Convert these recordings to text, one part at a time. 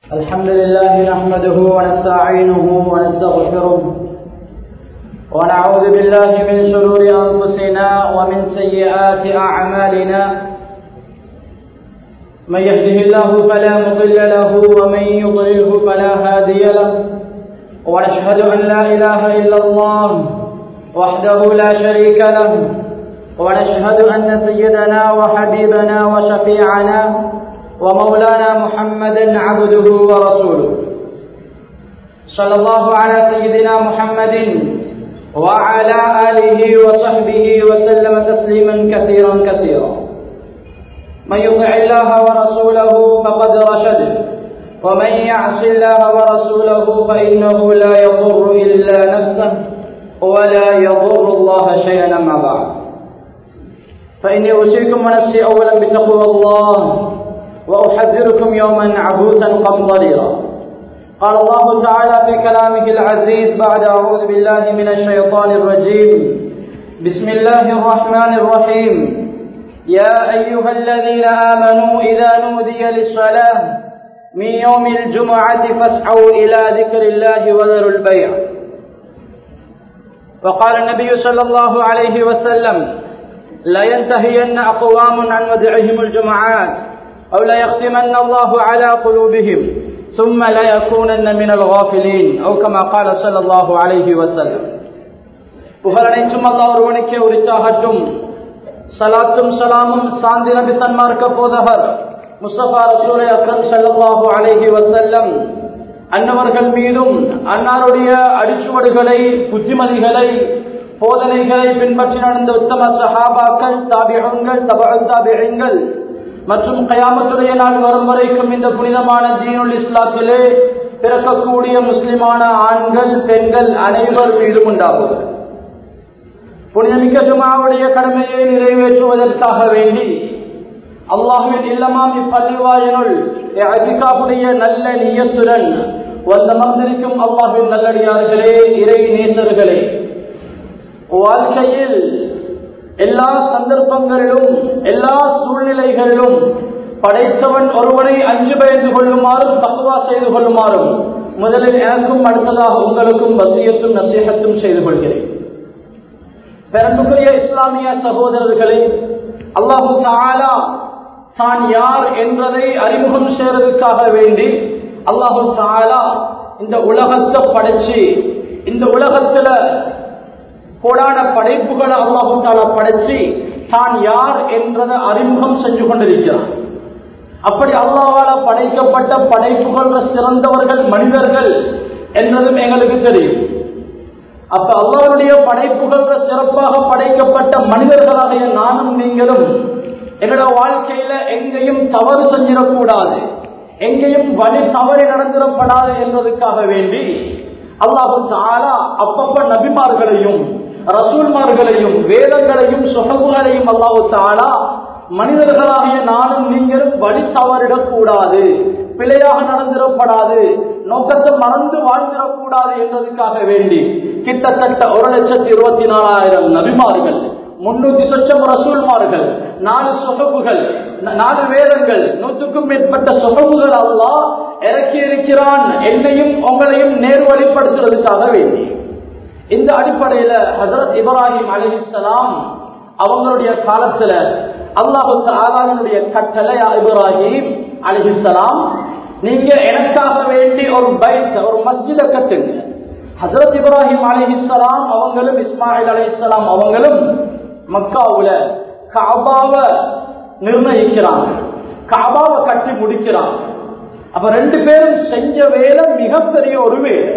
الحمد لله نحمده ونستعينه ونستغفره ونعوذ بالله من شرور أنفسنا ومن سيئات أعمالنا من يهده الله فلا مضل له ومن يضلله فلا هادي له ونشهد أن لا إله إلا الله وحده لا شريك له ونشهد أن سيدنا وحبيبنا وشفيعنا ومولانا محمدا عبده ورسوله صلى الله على سيدنا محمد وعلى آله وصحبه وسلم تسليما كثيرا كثيرا من يطع الله ورسوله فقد رشد ومن يعص الله ورسوله فإنه لا يضر إلا نفسه ولا يضر الله شيئا أما بعد فإني أوصيكم ونفسي أولا بتقوى الله وأحذركم يوما عبوسا قمطريرا قال الله تعالى في كلامه العزيز بعد أعوذ بالله من الشيطان الرجيم بسم الله الرحمن الرحيم يا أيها الذين آمنوا إذا نودي للصلاة من يوم الجمعة فاسعوا إلى ذكر الله وذروا البيع وقال النبي صلى الله عليه وسلم لا ينتهين أقوام عن ودعهم الجمعات أو لا يختمن الله على قلوبهم ثم لا يكونن من الغافلين أو كما قال صلى الله عليه وسلم புகழனைத்தும் அல்லாஹ் ஒருவனுக்கே உரித்தாகட்டும் சலாத்தும் சலாமும் சாந்தி நபி சன்மார்க்க போதகர் முஸ்தபா ரசூலை அக்ரம் சல்லாஹு அலைஹி வசல்லம் அன்னவர்கள் மீதும் அன்னாருடைய அடிச்சுவடுகளை புத்திமதிகளை போதனைகளை பின்பற்றி நடந்த உத்தம சஹாபாக்கள் தாபியங்கள் தபா தாபியங்கள் மற்றும் கயாமத்துடைய நாள் வரும் வரைக்கும் இந்த புனிதமான தீனுல் இஸ்லாத்திலே பிறக்கக்கூடிய முஸ்லிமான ஆண்கள் பெண்கள் அனைவர் மீதும் உண்டாகும் புனிதமிக்க ஜுமாவுடைய கடமையை நிறைவேற்றுவதற்காக வேண்டி அல்லாஹுவின் இல்லமாம் இப்பள்ளிவாயினுள் அதிகாவுடைய நல்ல நியத்துடன் வந்தமர்ந்திருக்கும் அல்லாஹுவின் நல்லடியார்களே இறை நேசர்களே வாழ்க்கையில் எல்லா சந்தர்ப்பங்களிலும் எல்லா சூழ்நிலைகளிலும் படைத்தவன் ஒருவனை அஞ்சு பயந்து கொள்ளுமாறும் தக்குவா செய்து கொள்ளுமாறும் முதலில் எனக்கும் அடுத்ததாக உங்களுக்கும் வசியத்தும் நசீகத்தும் செய்து கொள்கிறேன் பெரும்புக்குரிய இஸ்லாமிய சகோதரர்களே அல்லாஹு தாலா தான் யார் என்பதை அறிமுகம் செய்வதற்காக வேண்டி அல்லாஹு தாலா இந்த உலகத்தை படைச்சு இந்த உலகத்துல கோடான படைப்புகளை அல்லாஹு தாலா படைச்சு தான் யார் என்றதை அறிமுகம் செஞ்சு கொண்டிருக்கிறார் அப்படி அல்லாவால படைக்கப்பட்ட படைப்புகள் சிறந்தவர்கள் மனிதர்கள் என்றதும் எங்களுக்கு தெரியும் அப்ப அல்லாவுடைய படைப்புகள் சிறப்பாக படைக்கப்பட்ட மனிதர்களாகிய நானும் நீங்களும் எங்களோட வாழ்க்கையில எங்கேயும் தவறு செஞ்சிடக்கூடாது எங்கேயும் வழி தவறி நடந்திடப்படாது என்பதற்காக வேண்டி அல்லாஹு தாலா அப்பப்ப நபிமார்களையும் ரசூல்மார்களையும் வேதங்களையும் சுகங்களையும் அல்லாஹு தாலா மனிதர்களாகிய நானும் நீங்களும் வழி தவறிடக்கூடாது பிழையாக நடந்திடப்படாது நோக்கத்தை மறந்து வாழ்ந்திடக்கூடாது என்பதற்காக வேண்டி கிட்டத்தட்ட ஒரு லட்சத்தி இருபத்தி நாலாயிரம் நபிமார்கள் முன்னூத்தி சொச்சம் ரசூல்மார்கள் நாலு சொகப்புகள் நாலு வேதங்கள் நூற்றுக்கும் மேற்பட்ட சொகப்புகள் அல்லா இறக்கி இருக்கிறான் என்னையும் உங்களையும் நேர்வழிப்படுத்துறதுக்காக வேண்டி இந்த அடிப்படையில ஹசரத் இப்ராஹிம் அலிஹலாம் அவங்களுடைய காலத்துல அல்லாஹு ஆலாவினுடைய கட்டளை இப்ராஹிம் அலிஹலாம் நீங்க எனக்காக வேண்டி ஒரு பைக் ஒரு மஸ்ஜித கட்டுங்க ஹசரத் இப்ராஹிம் அலிஹலாம் அவங்களும் இஸ்மாயில் அலிஹலாம் அவங்களும் மக்காவுல காபாவை நிர்ணயிக்கிறாங்க காபாவை கட்டி முடிக்கிறாங்க அப்ப ரெண்டு பேரும் செஞ்ச வேலை மிகப்பெரிய ஒரு வேலை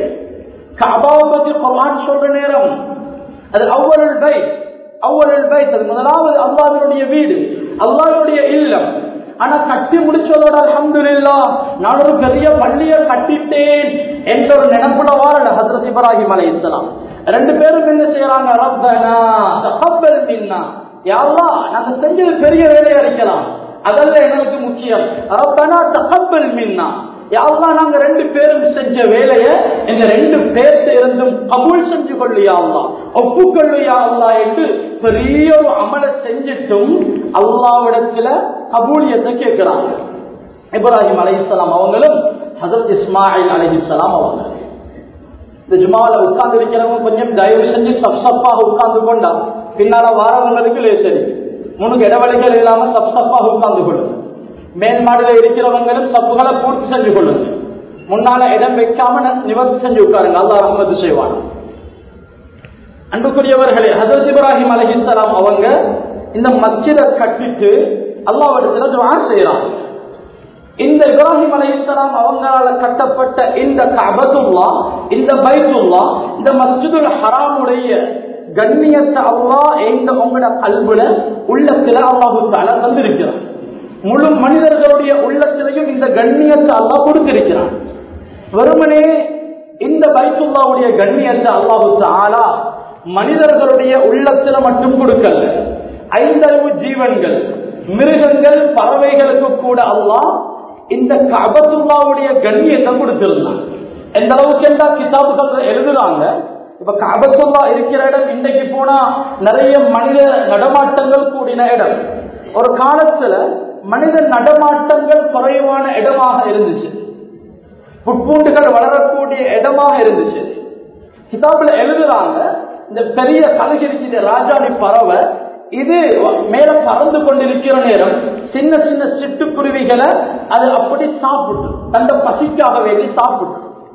காபாவை பத்தி குரான் சொல்ற நேரம் அது அவ்வளவு பை அவ்வளவு பை அது முதலாவது அல்லாவினுடைய வீடு அல்லாவினுடைய இல்லம் ஆனா கட்டி முடிச்சதோட அலமது இல்லா நான் ஒரு பெரிய பள்ளியை கட்டிட்டேன் என்ற ஒரு நினைப்புல வாரல ஹசரத் இப்ராஹிம் அலை இஸ்லாம் ரெண்டு பேரும் என்ன செய்யறாங்க ரப்பனா தகப்பல் மின்னா யாரா நாங்க செஞ்சது பெரிய வேலையை அடிக்கலாம் அதல்ல எங்களுக்கு முக்கியம் ரப்பனா தகப்பல் மின்னா யாரெல்லாம் நாங்க ரெண்டு பேரும் செஞ்ச வேலைய எங்க ரெண்டு பேர்த்த இருந்தும் கபூல் செஞ்சு கொள்ளியா அல்லா ஒப்புக்கொள்ளியா அல்லா என்று பெரிய ஒரு அமலை செஞ்சிட்டும் அல்லாவிடத்துல கபூலியத்தை கேட்கிறாங்க இப்ராஹிம் அலைஹிஸ்ஸலாம் அவங்களும் ஹசரத் இஸ்மாயில் அலிஹிஸ்லாம் அவங்க இந்த ஜுமாவில் உட்கார்ந்து இருக்கிறவங்க கொஞ்சம் தயவு செஞ்சு சப் சப்பாக உட்கார்ந்து கொண்டா பின்னால வாரவங்களுக்கு லேசரி முன்னுக்கு இடவெளிகள் இல்லாம சப் சப்பாக உட்கார்ந்து கொள்ளுங்க மேல் மாடியில் இருக்கிறவங்களும் சப்புகளை பூர்த்தி செஞ்சு கொள்ளுங்க முன்னால இடம் வைக்காம நிவர்த்தி செஞ்சு உட்காருங்க அல்லா ரஹமது செய்வான் அன்புக்குரியவர்களே ஹசரத் இப்ராஹிம் அலஹிஸ்லாம் அவங்க இந்த மஸ்ஜிதை கட்டிட்டு அல்லாவிடத்துல துவா செய்யறாங்க இந்த இப்ராஹிம் அலைஹிஸ்ஸலாம் அவங்களால கட்டப்பட்ட இந்த கபதுல்லா இந்த பைத்துல்லா இந்த மஸ்ஜிதுல் ஹராமுடைய கண்ணியத்தை அல்லாஹ் எங்க உங்களோட கல்வில உள்ளத்துல அல்லாஹு தாலா தந்திருக்கிறான் முழு மனிதர்களுடைய உள்ளத்திலையும் இந்த கண்ணியத்தை அல்லாஹ் கொடுத்திருக்கிறான் வெறுமனே இந்த பைத்துல்லாவுடைய கண்ணியத்தை அல்லாஹு தாலா மனிதர்களுடைய உள்ளத்துல மட்டும் கொடுக்கல ஐந்தறிவு ஜீவன்கள் மிருகங்கள் பறவைகளுக்கு கூட அல்லாஹ் இந்த கபத்துல்லாவுடைய கண்ணியத்தை கொடுத்திருந்தான் எந்த அளவுக்கு என்றா கிதாபுகள் எழுதுறாங்க இப்ப கபத்துல்லா இருக்கிற இடம் இன்றைக்கு போனா நிறைய மனித நடமாட்டங்கள் கூடின இடம் ஒரு காலத்துல மனித நடமாட்டங்கள் குறைவான இடமாக இருந்துச்சு புட்பூண்டுகள் வளரக்கூடிய இடமாக இருந்துச்சு கிதாபுல எழுதுறாங்க இந்த பெரிய கழுகு இருக்கிற ராஜாணி பறவை இது மேல பறந்து கொண்டிருக்கிற நேரம் சின்ன சின்ன சிட்டுக்குருவிகளை அது அப்படி சாப்பிட்டு தந்த பசிக்காக வேண்டி சாப்பிட்டு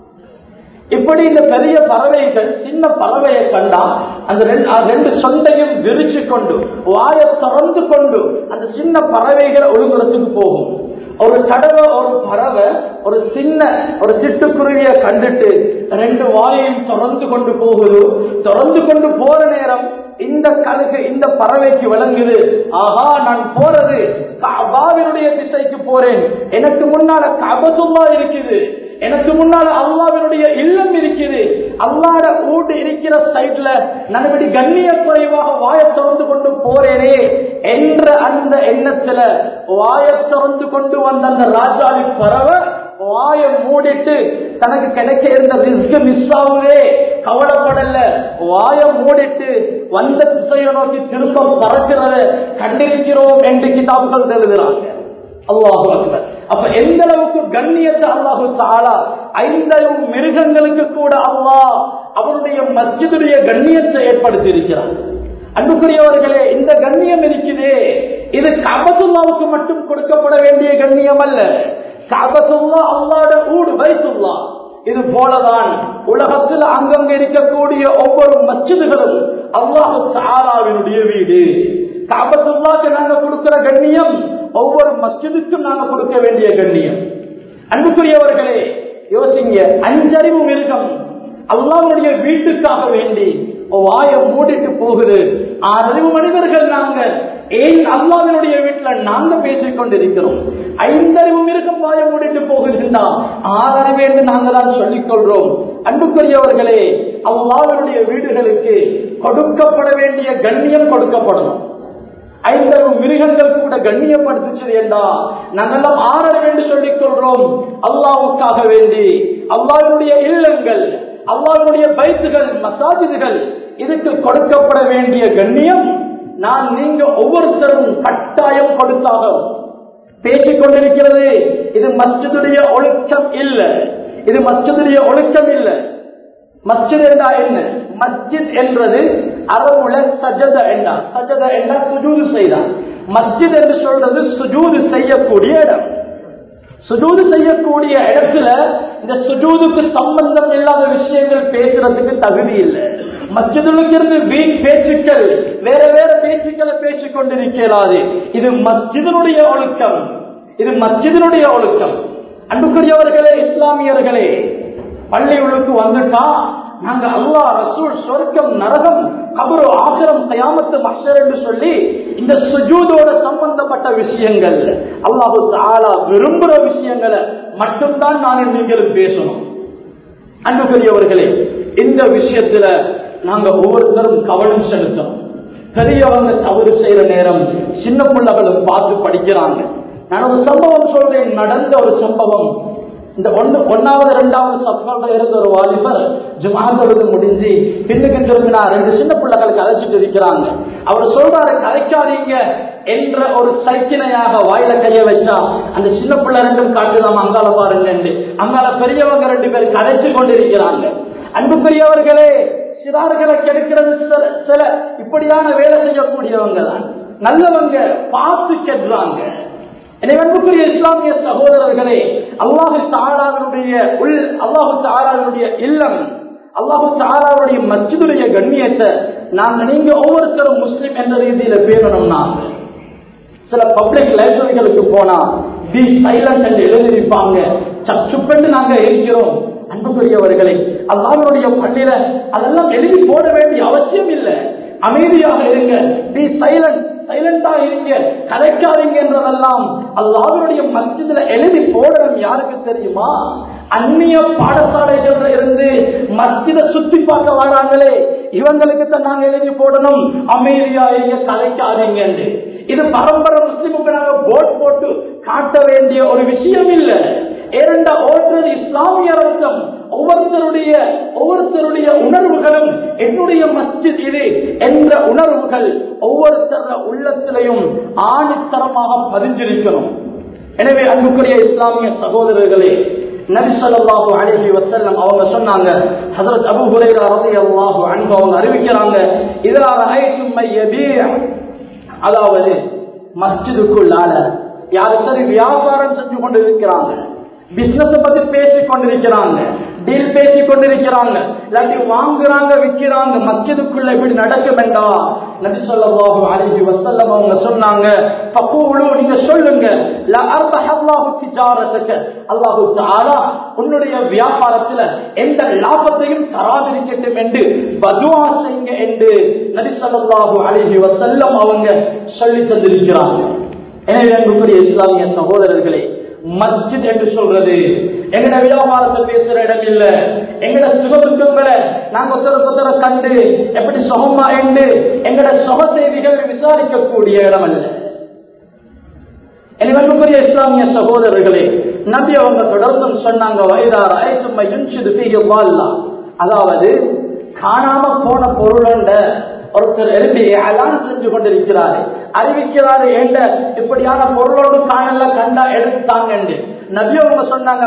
இப்படி இந்த பெரிய பறவைகள் சின்ன பறவையை கண்டா அந்த ரெண்டு சொந்தையும் விரிச்சு கொண்டு வாயை திறந்து கொண்டு அந்த சின்ன பறவைகள் ஒழுங்குறதுக்கு போகும் ஒரு தடவை ஒரு பறவை ஒரு சின்ன ஒரு சிட்டுக்குருவியை கண்டுட்டு ரெண்டு வாயையும் திறந்து கொண்டு போகுது திறந்து கொண்டு போற நேரம் இந்த கழுகு இந்த பறவைக்கு விளங்குது ஆஹா நான் போறது கபாவினுடைய திசைக்கு போறேன் எனக்கு முன்னால கபசுல்லா இருக்குது எனக்கு முன்னால அல்லாவினுடைய இல்லம் இருக்குது அல்லாட ஊட்டு இருக்கிற சைட்ல நான் இப்படி கண்ணிய குறைவாக வாய திறந்து கொண்டு போறேனே என்ற அந்த எண்ணத்துல வாய திறந்து கொண்டு வந்த அந்த ராஜாவி பறவை வாய மூடிட்டு தனக்கு கிடைக்க இருந்த ரிஸ்க் மிஸ் ஆகுதே கவலைப்படல வாய மூடிட்டு வந்த திசையை நோக்கி திரும்ப பறக்கிறத கண்டிருக்கிறோம் என்று கிதாபுகள் எழுதுறாங்க அல்லாஹு அக்பர் அப்ப எந்த அளவுக்கு கண்ணியத்தை அல்லாஹு தாலா ஐந்தளவு மிருகங்களுக்கு கூட அல்லாஹ் அவருடைய மஸ்ஜிதுடைய கண்ணியத்தை ஏற்படுத்தி இருக்கிறார் அன்புக்குரியவர்களே இந்த கண்ணியம் இருக்குதே இது கபத்துல்லாவுக்கு மட்டும் கொடுக்கப்பட வேண்டிய கண்ணியம் அல்ல கபத்துல்லா அல்லாட ஊடு வைத்துல்லா இது போலதான் உலகத்தில் அங்கங்க இருக்கக்கூடிய ஒவ்வொரு மச்சிதுகளும் அல்லாஹு தாராவினுடைய வீடு காபத்துல்லாக்கு நாங்க கொடுக்கிற கண்ணியம் ஒவ்வொரு மஸ்ஜிதுக்கும் நாங்க கொடுக்க வேண்டிய கண்ணியம் அன்புக்குரியவர்களே யோசிங்க அஞ்சறிவு மிருகம் அல்லாவுடைய வீட்டுக்காக வேண்டி வாய மூடிட்டு போகுது ஆறறிவு மனிதர்கள் நாங்க ஏன் அல்லாவினுடைய வீட்டுல நாங்க பேசிக் கொண்டிருக்கிறோம் ஐந்தறிவு மிருகம் வாய மூடிட்டு போகுதுன்னா ஆறறிவு என்று நாங்க தான் சொல்லிக் கொள்றோம் அன்புக்குரியவர்களே அல்லாவினுடைய வீடுகளுக்கு கொடுக்கப்பட வேண்டிய கண்ணியம் கொடுக்கப்படணும் ஐந்தறிவு மிருகங்கள் கூட கண்ணியப்படுத்துச்சது என்றா நாங்கெல்லாம் ஆறறிவு என்று சொல்லிக் கொள்றோம் அல்லாவுக்காக வேண்டி அல்லாவுடைய இல்லங்கள் அல்லாவுடைய பைத்துகள் மசாஜிதுகள் இதுக்கு கொடுக்கப்பட வேண்டிய கண்ணியம் நான் நீங்க ஒவ்வொருத்தரும் கட்டாயம் கொடுத்தாகும் பேசிக் கொண்டிருக்கிறது இது மஸ்ஜிதுடைய ஒழுக்கம் இல்ல இது மஸ்ஜிதுடைய ஒழுக்கம் இல்ல மஸ்ஜித் என்றா என்ன மஸ்ஜித் என்றது அரபுல சஜத என்றா சஜத என்றா சுஜூது செய்தார் மஸ்ஜித் என்று சொல்றது சுஜூது செய்யக்கூடிய இடம் சுஜூது செய்யக்கூடிய இடத்துல இந்த சுஜூதுக்கு சம்பந்தம் இல்லாத விஷயங்கள் பேசுறதுக்கு தகுதி இல்லை மஸ்ஜிதுக்கு இருந்து வீண் பேச்சுக்கள் வேற வேற பேச்சுக்களை பேசிக் கொண்டிருக்கிறாது இது மஸ்ஜிதனுடைய ஒழுக்கம் இது மஸ்ஜிதனுடைய ஒழுக்கம் அன்புக்குரியவர்களே இஸ்லாமியர்களே பள்ளி உள்ளுக்கு வந்துட்டா நாங்க அல்லா ரசூல் சொர்க்கம் நரகம் கபரு ஆசிரம் கயாமத்து மஷர் என்று சொல்லி இந்த சுஜூதோட சம்பந்தப்பட்ட விஷயங்கள் அல்லாஹு தாலா விரும்புற விஷயங்களை மட்டும்தான் நான் நீங்களும் பேசணும் அன்புக்குரியவர்களே இந்த விஷயத்துல நாங்க ஒவ்வொருத்தரும் கவனம் செலுத்தணும் பெரியவங்க தவறு செய்யற நேரம் சின்ன பிள்ளைகளும் பார்த்து படிக்கிறாங்க நான் ஒரு சம்பவம் சொல்றேன் நடந்த ஒரு சம்பவம் இந்த ஒன்னு ஒன்னாவது ரெண்டாவது சப்கால இருந்த ஒரு வாலிபர் ஜுமாந்தொழுது முடிஞ்சு பின்னுக்கு திரும்பினா ரெண்டு சின்ன பிள்ளைகளுக்கு அழைச்சிட்டு இருக்கிறாங்க அவர் சொல்றாரு கலைக்காதீங்க என்ற ஒரு சைக்கிணையாக வாயில கைய வச்சா அந்த சின்ன பிள்ளை ரெண்டும் காட்டுதாம் அங்கால பாருங்க என்று. அங்கால பெரியவங்க ரெண்டு பேர் கதைச்சு கொண்டிருக்கிறாங்க அன்புக்குரியவர்களே சிறார்களை கெடுக்கிறது சில சில இப்படியான வேலை செய்யக்கூடியவங்க தான் நல்லவங்க பார்த்து கெடுறாங்க எனவே அன்புக்குரிய இஸ்லாமிய சகோதரர்களே அல்லாஹு தாலாவினுடைய உள் அல்லாஹு தாலாவினுடைய இல்லம் அல்லாஹு தாலாவுடைய மஸ்ஜிதுடைய கண்ணியத்தை நாங்க நீங்க ஒவ்வொருத்தரும் முஸ்லிம் என்ற ரீதியில பேரணும் நாங்க சில பப்ளிக் லைப்ரரிகளுக்கு போனா பி சைலண்ட் என்று எழுதியிருப்பாங்க சச்சுப்பென்று நாங்க இருக்கிறோம் அன்புக்குரியவர்களே அல்லாஹ்வுடைய பள்ளியில அதெல்லாம் எழுதி போட வேண்டிய அவசியம் இல்லை அமைதியாக இருங்க பி சைலண்ட் சைலண்டா இருங்க கலைக்காதீங்க என்றதெல்லாம் அல்லாஹ்வுடைய மஸ்ஜிதுல எழுதி போடணும் யாருக்கு தெரியுமா அந்நிய பாடசாலைகள்ல இருந்து மஸ்ஜித சுத்தி பார்க்க வராங்களே இவங்களுக்கு தான் நாங்க எழுதி போடணும் அமைதியா இருங்க கலைக்காதீங்க என்று இது பரம்பரை முஸ்லிமுக்கு நாங்க போட் போட்டு காட்ட வேண்டிய ஒரு விஷயம் இல்ல ஏனென்றா ஓட்டுறது இஸ்லாமிய அரசம் ஒவ்வொருத்தருடைய ஒவ்வொருத்தருடைய உணர்வுகளும் என்னுடைய மஸ்ஜித் இது என்ற உணர்வுகள் ஒவ்வொருத்தர உள்ளத்திலையும் ஆணித்தரமாக பதிஞ்சிருக்கணும் எனவே அன்புக்குரிய இஸ்லாமிய சகோதரர்களே நபி ஸல்லல்லாஹு அலைஹி வஸல்லம் அவங்க சொன்னாங்க ஹஜ்ரத் அபூ ஹுரைரா রাদিয়াল্লাহு அன்ஹு அவங்க அறிவிக்கிறாங்க இதா ரஐத்தும் மையபீ' அதாவது மஸ்ஜிதுக்குள்ளால யாரு சரி வியாபாரம் செஞ்சு கொண்டு இருக்கிறாங்க பிசினஸ் பத்தி பேசி கொண்டிருக்கிறாங்க டீல் பேசி கொண்டிருக்கிறாங்க இல்லாட்டி வாங்குறாங்க விற்கிறாங்க மஸ்ஜிதுக்குள்ள இப்படி நடக்கும் என்றா நபி ஸல்லல்லாஹு அலைஹி வஸல்லம் அவங்க சொன்னாங்க ஃபகூலு நீங்க சொல்லுங்க லா அர்பஹல்லாஹு திஜாரத்தக அல்லாஹ் தஆலா உன்னுடைய வியாபாரத்துல எந்த லாபத்தையும் தராதிருக்கட்டும் என்று பதுவா செய்யுங்க என்று நபி ஸல்லல்லாஹு அலைஹி வஸல்லம் அவங்க சொல்லி தந்திருக்கிறாங்க எனவே அன்புக்குரிய இஸ்லாமிய சகோதரர்களே மஸ்ஜித் என்று சொல்றது எங்கட வியாபாரத்தை பேசுற இடம் இல்ல எங்கட சுகதுக்கங்களை நாங்க ஒருத்தர ஒருத்தர கண்டு எப்படி சுகமா என்று எங்கட சுக செய்திகள் விசாரிக்கக்கூடிய இடம் அல்ல எனவே அன்புக்குரிய இஸ்லாமிய சகோதரர்களே நபி அவங்க தொடர்ந்தும் சொன்னாங்க வயதார ஐத்தும்மை யுன்சிது ஃபீஹி வால்லா அதாவது காணாம போன பொருளோண்ட ஒருத்தர் எழுதி அலான் செஞ்சு கொண்டிருக்கிறாரு அறிவிக்கிறாரு என்ற இப்படியான பொருளோடு காணல கண்டா எடுத்தாங்க நபி அவங்க சொன்னாங்க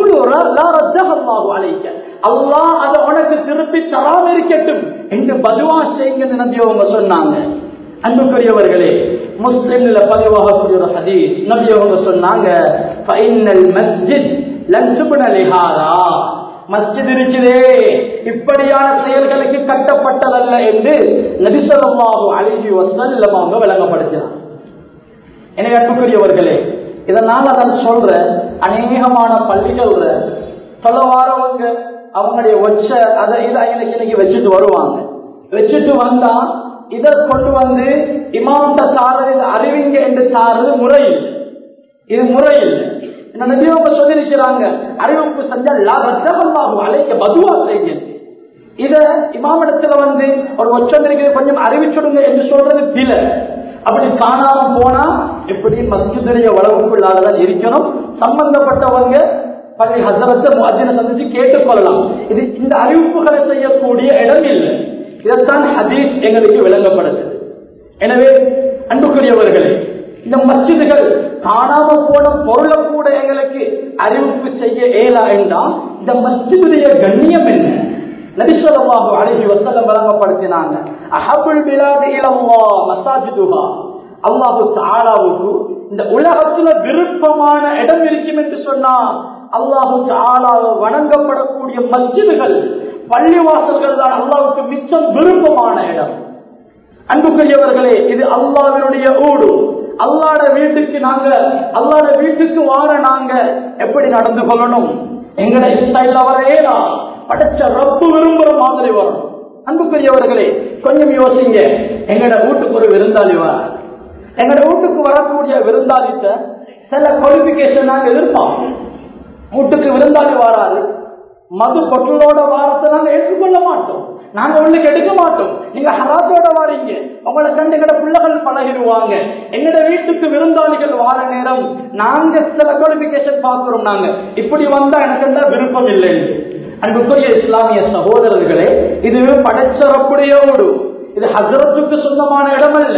அல்லாஹ் அதை உனக்கு திருப்பி தராம இருக்கட்டும் என்று பதுவா செய்யுங்க நபி அவங்க சொன்னாங்க அன்புக்குரியவர்களே முஸ்லிம்ல பதிவாகக்கூடிய ஒரு ஹதீஸ் நபி அவங்க சொன்னாங்க ஃபைனல் மஸ்ஜித் லன் துப்ன லிஹாரா மஸ்ஜித் இருக்குதே இப்படியான செயல்களுக்கு கட்டப்பட்டதல்ல என்று நபிசல்லாஹு அழகி வசல்லம் அவங்க விளங்கப்படுத்தினார் எனவே அன்புக்குரியவர்களே இதனால நான் சொல்ற அநேகமான பள்ளிகள்ல சொல்ல வாரவங்க அவங்களுடைய ஒச்ச அதை இதை இன்னைக்கு இன்னைக்கு வச்சுட்டு வருவாங்க வச்சுட்டு வந்தா இதை கொண்டு வந்து இமாம்கிட்ட தாரது இது அறிவிங்க என்று தாரது முறையில் இது முறையில் இந்த நபியவங்க சொல்லியிருக்கிறாங்க அறிவிப்பு செஞ்சால் அழைக்க பதுவா செய்ய இத இமாமிடத்துல வந்து ஒரு ஒச்சம் இருக்குது கொஞ்சம் அறிவிச்சுடுங்க என்று சொல்றது பில அப்படி காணாம போனா எப்படி மஸ்ஜிதுடைய வளவுக்குள்ளாலதான் இருக்கணும் சம்பந்தப்பட்டவங்க பள்ளி ஹசரத்தை முஅத்தின சந்திச்சு கேட்டுக்கொள்ளலாம் இது இந்த அறிவிப்புகளை செய்யக்கூடிய இடம் இல்லை இதைத்தான் ஹதீஸ் எங்களுக்கு விளங்கப்படுது எனவே அன்புக்குரியவர்களே இந்த மஸ்ஜிதுகள் காணாம போன பொருளை கூட எங்களுக்கு அறிவிப்பு செய்ய இயலா என்றால் இந்த மஸ்ஜிதுடைய கண்ணியம் என்ன நபிசல்லாஹு அழகி வசல்லம் வழங்கப்படுத்தினாங்க அஹபுல் பிலாது இலல்லா மசாஜிதுஹா அல்லாஹு தாலாவுக்கு இந்த உலகத்துல விருப்பமான இடம் இருக்கும் என்று சொன்னா அல்லாஹு தாலாவை வணங்கப்படக்கூடிய மஸ்ஜிதுகள் பள்ளிவாசல்கள் தான் அல்லாவுக்கு மிச்சம் விருப்பமான இடம் அன்புக்குரியவர்களே இது அல்லாவினுடைய ஊடு அல்லாட வீட்டுக்கு நாங்க அல்லாட வீட்டுக்கு வார நாங்க எப்படி நடந்து கொள்ளணும் எங்கட ஸ்டைல வரையலா படைச்ச ரப்பு விரும்புற மாதிரி வரணும் அன்புக்குரியவர்களே கொஞ்சம் யோசிங்க எங்கட வீட்டுக்கு ஒரு விருந்தாளி வர எங்கட வீட்டுக்கு வரக்கூடிய விருந்தாளித்த சில குவாலிபிகேஷன் நாங்க எதிர்பார்ப்போம் வீட்டுக்கு விருந்தாளி வராது மது பொட்டலோட வாரத்தை நாங்க ஏற்றுக்கொள்ள மாட்டோம் நாங்க உள்ளுக்கு எடுக்க மாட்டோம் நீங்க ஹராத்தோட வாரீங்க உங்களை கண்டு எங்கட பிள்ளைகள் பழகிடுவாங்க எங்கட வீட்டுக்கு விருந்தாளிகள் வார நேரம் நாங்க சில குவாலிபிகேஷன் பார்க்கிறோம் நாங்க இப்படி வந்தா எனக்கு எந்த விருப்பம் இல்லை அன்புக்குரிய இஸ்லாமிய சகோதரர்களே இது படைச்சரப்புடைய ஊடு இது ஹசரத்துக்கு சொந்தமான இடம் அல்ல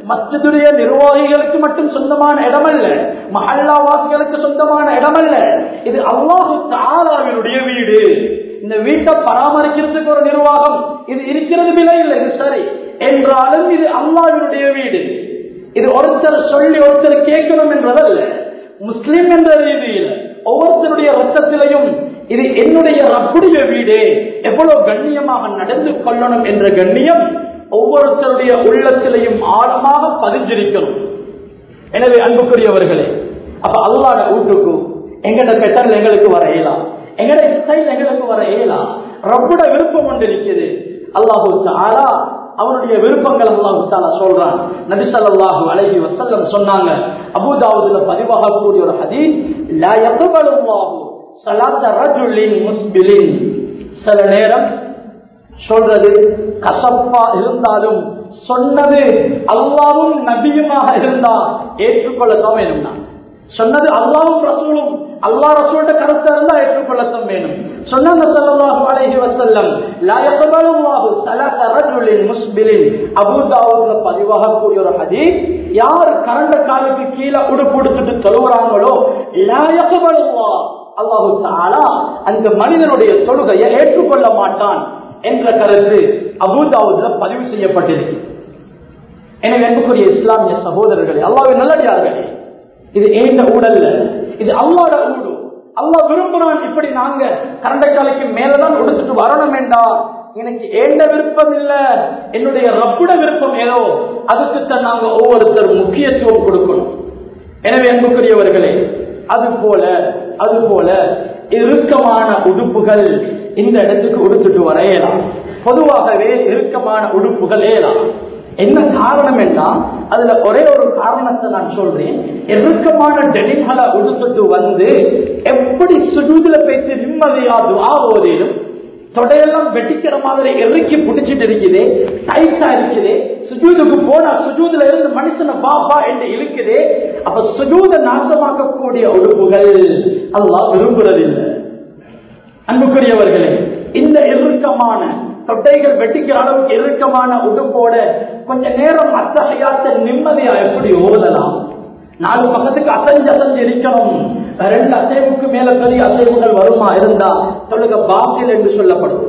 மஸ்ஜிதுடைய நிர்வாகிகளுக்கு மட்டும் சொந்தமான இடமல்ல மஹல்லாவாசிகளுக்கு சொந்தமான இடமல்ல இது அல்லாஹு தாலாவினுடைய வீடு இந்த வீட்டை பராமரிக்கிறதுக்கு ஒரு நிர்வாகம் இது இருக்கிறது விலை இல்லை இது சரி என்றாலும் இது அல்லாவினுடைய வீடு இது ஒருத்தர் சொல்லி ஒருத்தர் கேட்கணும் என்றதல்ல முஸ்லிம் என்ற ரீதியில் ஒவ்வொருத்தருடைய ரத்தத்திலையும் இது என்னுடைய ரப்புடைய வீடு எவ்வளவு கண்ணியமாக நடந்து கொள்ளணும் என்ற கண்ணியம் ஒவ்வொருத்தருடைய உள்ளத்திலையும் ஆழமாக பதிஞ்சிருக்கணும் எனவே அன்புக்குரியவர்களே அப்ப அல்லாட வீட்டுக்கு எங்கட பெட்டல் எங்களுக்கு வர இயலாம் எங்கட ஸ்டைல் எங்களுக்கு வர இயலாம் ரப்புட விருப்பம் ஒன்று இருக்குது அல்லாஹு தாலா அவனுடைய விருப்பங்கள் அல்லாஹு தாலா சொல்றான் நபி ஸல்லல்லாஹு அலைஹி வஸல்லம் சொன்னாங்க அபூதாவுதுல பதிவாகக்கூடிய ஒரு ஹதீஸ் லா யக்பலு அல்லாஹு ஸலாத்த ரஜுலின் முஸ்பிலின் சில நேரம் சொல்றது கசப்பா இருந்தாலும் சொன்னது அல்லாவும் நபியுமாக இருந்தா ஏற்றுக்கொள்ளத்தான் வேணும்னா சொன்னது அல்லாவும் ரசூலும் அல்லா ரசூலுடைய கருத்தை இருந்தா ஏற்றுக்கொள்ளத்தான் வேணும் சொன்னாங்க ஸல்லல்லாஹு அலைஹி வஸல்லம் லா யக்பலு அல்லாஹு ஸலாத்த ரஜுலின் முஸ்பிலின் அபூ தாவூத்ல பதிவாகக்கூடிய ஒரு ஹதீஸ் யார் கரண்ட காலுக்கு கீழே உடுப்பு உடுத்துட்டு தொழுகிறாங்களோ லா யக்பலு அல்லாஹ் அல்லாஹு தஆலா அந்த மனிதனுடைய தொழுகையை ஏற்றுக்கொள்ள மாட்டான் என்ற கருத்து அபூதாவுதுல பதிவு செய்யப்பட்டிருக்கு எனவே அன்புக்குரிய இஸ்லாமிய சகோதரர்களே அல்லாவின் நல்லடியார்களே இது ஏண்ட உடல்ல இது அல்லாட ஊடு அல்லாஹ் விரும்புறான் இப்படி நாங்க கரண்டைக்காலைக்கு மேலதான் உடுத்துட்டு வரணும் வேண்டாம் எனக்கு ஏண்ட விருப்பம் இல்ல என்னுடைய ரப்புட விருப்பம் ஏதோ அதுக்குத்தான் நாங்க ஒவ்வொருத்தர் முக்கியத்துவம் கொடுக்கணும் எனவே அன்புக்குரியவர்களே அது போல அது போல இறுக்கமான உடுப்புகள் இந்த இடத்துக்கு உடுத்துட்டு வரையலாம் பொதுவாகவே இறுக்கமான உடுப்புகள் ஏலாம் என்ன காரணம் என்றால் அதுல ஒரே ஒரு காரணத்தை நான் சொல்றேன் இறுக்கமான டெனிம்களை உடுத்துட்டு வந்து எப்படி சுஜூதுல பேசி நிம்மதியா துவா ஓதிலும் தொடையெல்லாம் வெட்டிக்கிற மாதிரி இறுக்கி பிடிச்சிட்டு இருக்குது டைட்டா இருக்குது சுஜூதுக்கு போனா சுஜூதுல இருந்து மனுஷனை பாபா என்று இழுக்குது அப்ப சுஜூத நாசமாக்கக்கூடிய உடுப்புகள் அல்லாஹ் விரும்புறதில்லை அன்புக்குரியவர்களே இந்த இறுக்கமான தொட்டைகள் வெட்டிக்கிற அளவுக்கு இறுக்கமான உடுப்போட கொஞ்ச நேரம் அத்தகையாத்த நிம்மதியா எப்படி ஓதலாம் நாலு பக்கத்துக்கு அசைஞ்சு அசைஞ்சு இருக்கணும் ரெண்டு அசைவுக்கு மேல பெரிய அசைவுகள் வருமா இருந்தா தொழுக பாத்தில் என்று சொல்லப்படும்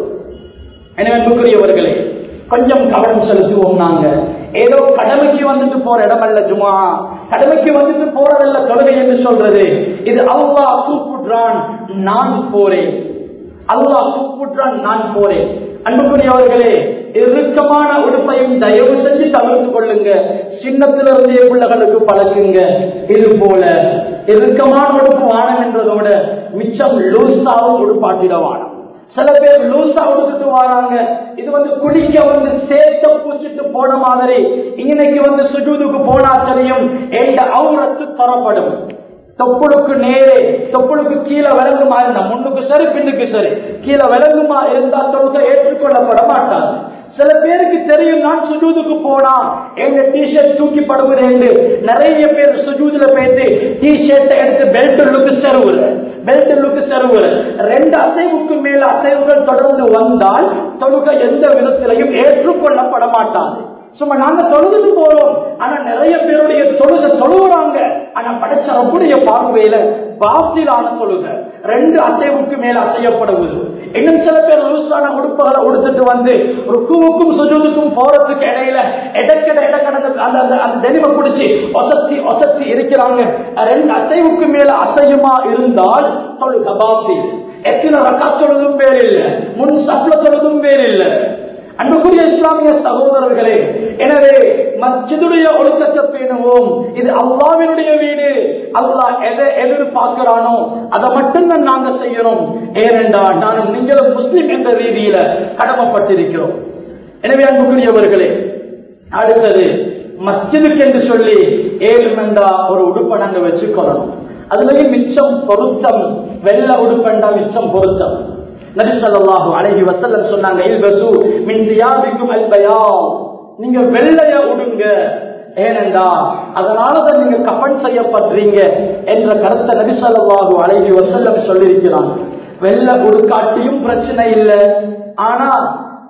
எனவே அன்புக்குரியவர்களே கொஞ்சம் கவனம் செலுத்துவோம் நாங்க ஏதோ கடமைக்கு வந்துட்டு போற இடமல்ல ஜுமா கடமைக்கு வந்துட்டு போறதல்ல தொழுகை என்று சொல்றது இது அல்லாஹ் கூப்பிடுறான் நான் போறேன் அல்லாஹ் கூப்பிடுறான் நான் போறேன் அன்புக்குரியவர்களே இறுக்கமான உடுப்பையும் தயவு செஞ்சு தவிர்த்து கொள்ளுங்க சின்னத்திலிருந்தே பிள்ளைகளுக்கு பழகுங்க இது போல இறுக்கமான உடுப்பு வானம் என்றதோட மிச்சம் லூசாவும் உடுப்பாட்டிட வானம் சில பேர் லூசா உடுத்துட்டு வராங்க இது வந்து குளிக்க வந்து சேர்த்த பூசிட்டு போன மாதிரி இன்னைக்கு வந்து சுஜூதுக்கு போனா தெரியும் எந்த அவுரத்து தரப்படும் தொப்புளுக்கு நேரே தொப்புளுக்கு கீழே விளங்குமா இருந்தா முன்னுக்கு சரி பின்னுக்கு சரி கீழே விளங்குமா இருந்தா தொழுகை ஏற்றுக்கொள்ளப்பட மாட்டாது சில பேருக்கு தெரியும் நான் சுஜூதுக்கு போனா எங்க டிஷர்ட் தூக்கி படுவது நிறைய பேர் சுஜூதுல போயிட்டு டிஷர்ட் எடுத்து பெல்ட் லுக்கு செருவுல பெல்ட் லுக்கு செருவுல ரெண்டு அசைவுக்கு மேல அசைவுகள் தொடர்ந்து வந்தால் தொழுகை எந்த விதத்திலையும் ஏற்றுக்கொள்ளப்பட மாட்டாது சும்மா நாங்க தொழுதுட்டு போறோம் ஆனா நிறைய பேருடைய தொழுக தொழுகிறாங்க ஆனா படைச்ச ரப்புடைய பார்வையில பாசிலான தொழுக ரெண்டு அசைவுக்கு மேல அசையப்படுவது இன்னும் சில பேர் லூசான உடுப்புகளை உடுத்துட்டு வந்து ஒரு கூவுக்கும் சுஜூதுக்கும் போறதுக்கு இடையில இடக்கட இடக்கடந்த அந்த அந்த அந்த தெளிவை பிடிச்சி ஒசத்தி ஒசத்தி இருக்கிறாங்க ரெண்டு அசைவுக்கு மேல அசையுமா இருந்தால் தொழுக பாசில் எத்தனை ரக்கா தொழுதும் பேர் இல்லை முன் சப்ல தொழுதும் பேர் இல்லை அன்புக்குரிய இஸ்லாமிய சகோதரர்களே எனவே மஸ்ஜிதுடைய ஒழுக்கத்தை பேணுவோம் இது அல்லாவினுடைய வீடு அல்லாஹ் எதை எதிர்பார்க்கிறானோ அதை மட்டும்தான் நாங்க செய்யணும் ஏனென்றால் நானும் நீங்களும் முஸ்லிம் என்ற ரீதியில கடமைப்பட்டிருக்கிறோம் எனவே அன்புக்குரியவர்களே அடுத்தது மஸ்ஜிதுக்கு என்று சொல்லி ஏழு மெண்டா ஒரு உடுப்பை நாங்க வச்சுக்கொள்ளணும் அதுலயும் மிச்சம் பொருத்தம் வெள்ள உடுப்பண்டா மிச்சம் பொருத்தம் நபி ஸல்லல்லாஹு அலைஹி வஸல்லம் சொன்னாங்க இல்பசு மின் தியாபிக்கும் அல்பயா நீங்க வெள்ளைய உடுங்க ஏனென்றா அதனாலதான் நீங்க கஃன் செய்யப்படுறீங்க என்ற கருத்தை நபி ஸல்லல்லாஹு அலைஹி வஸல்லம் சொல்லியிருக்கிறாங்க வெள்ள உடுக்காட்டியும் பிரச்சனை இல்லை ஆனா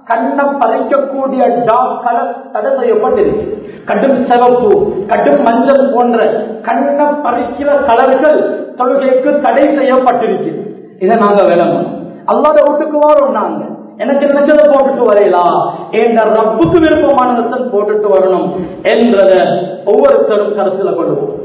கண்ணம் பறிக்கக்கூடிய டாக் கலர் தடை செய்யப்பட்டிருக்கு கடும் சிவப்பு கடும் மஞ்சள் போன்ற கண்ணம் பறிக்கிற கலர்கள் தொழுகைக்கு தடை செய்யப்பட்டிருக்கு இதை நாங்க விளம்பரம் அல்லாத வீட்டுக்கு வரோம் நாங்க எனக்கு நினைச்சதை போட்டுட்டு வரையலாம் என்ற ரப்புக்கு விருப்பமானதை போட்டுட்டு வரணும் என்றத ஒவ்வொருத்தரும் கருத்துல கொள்வோம்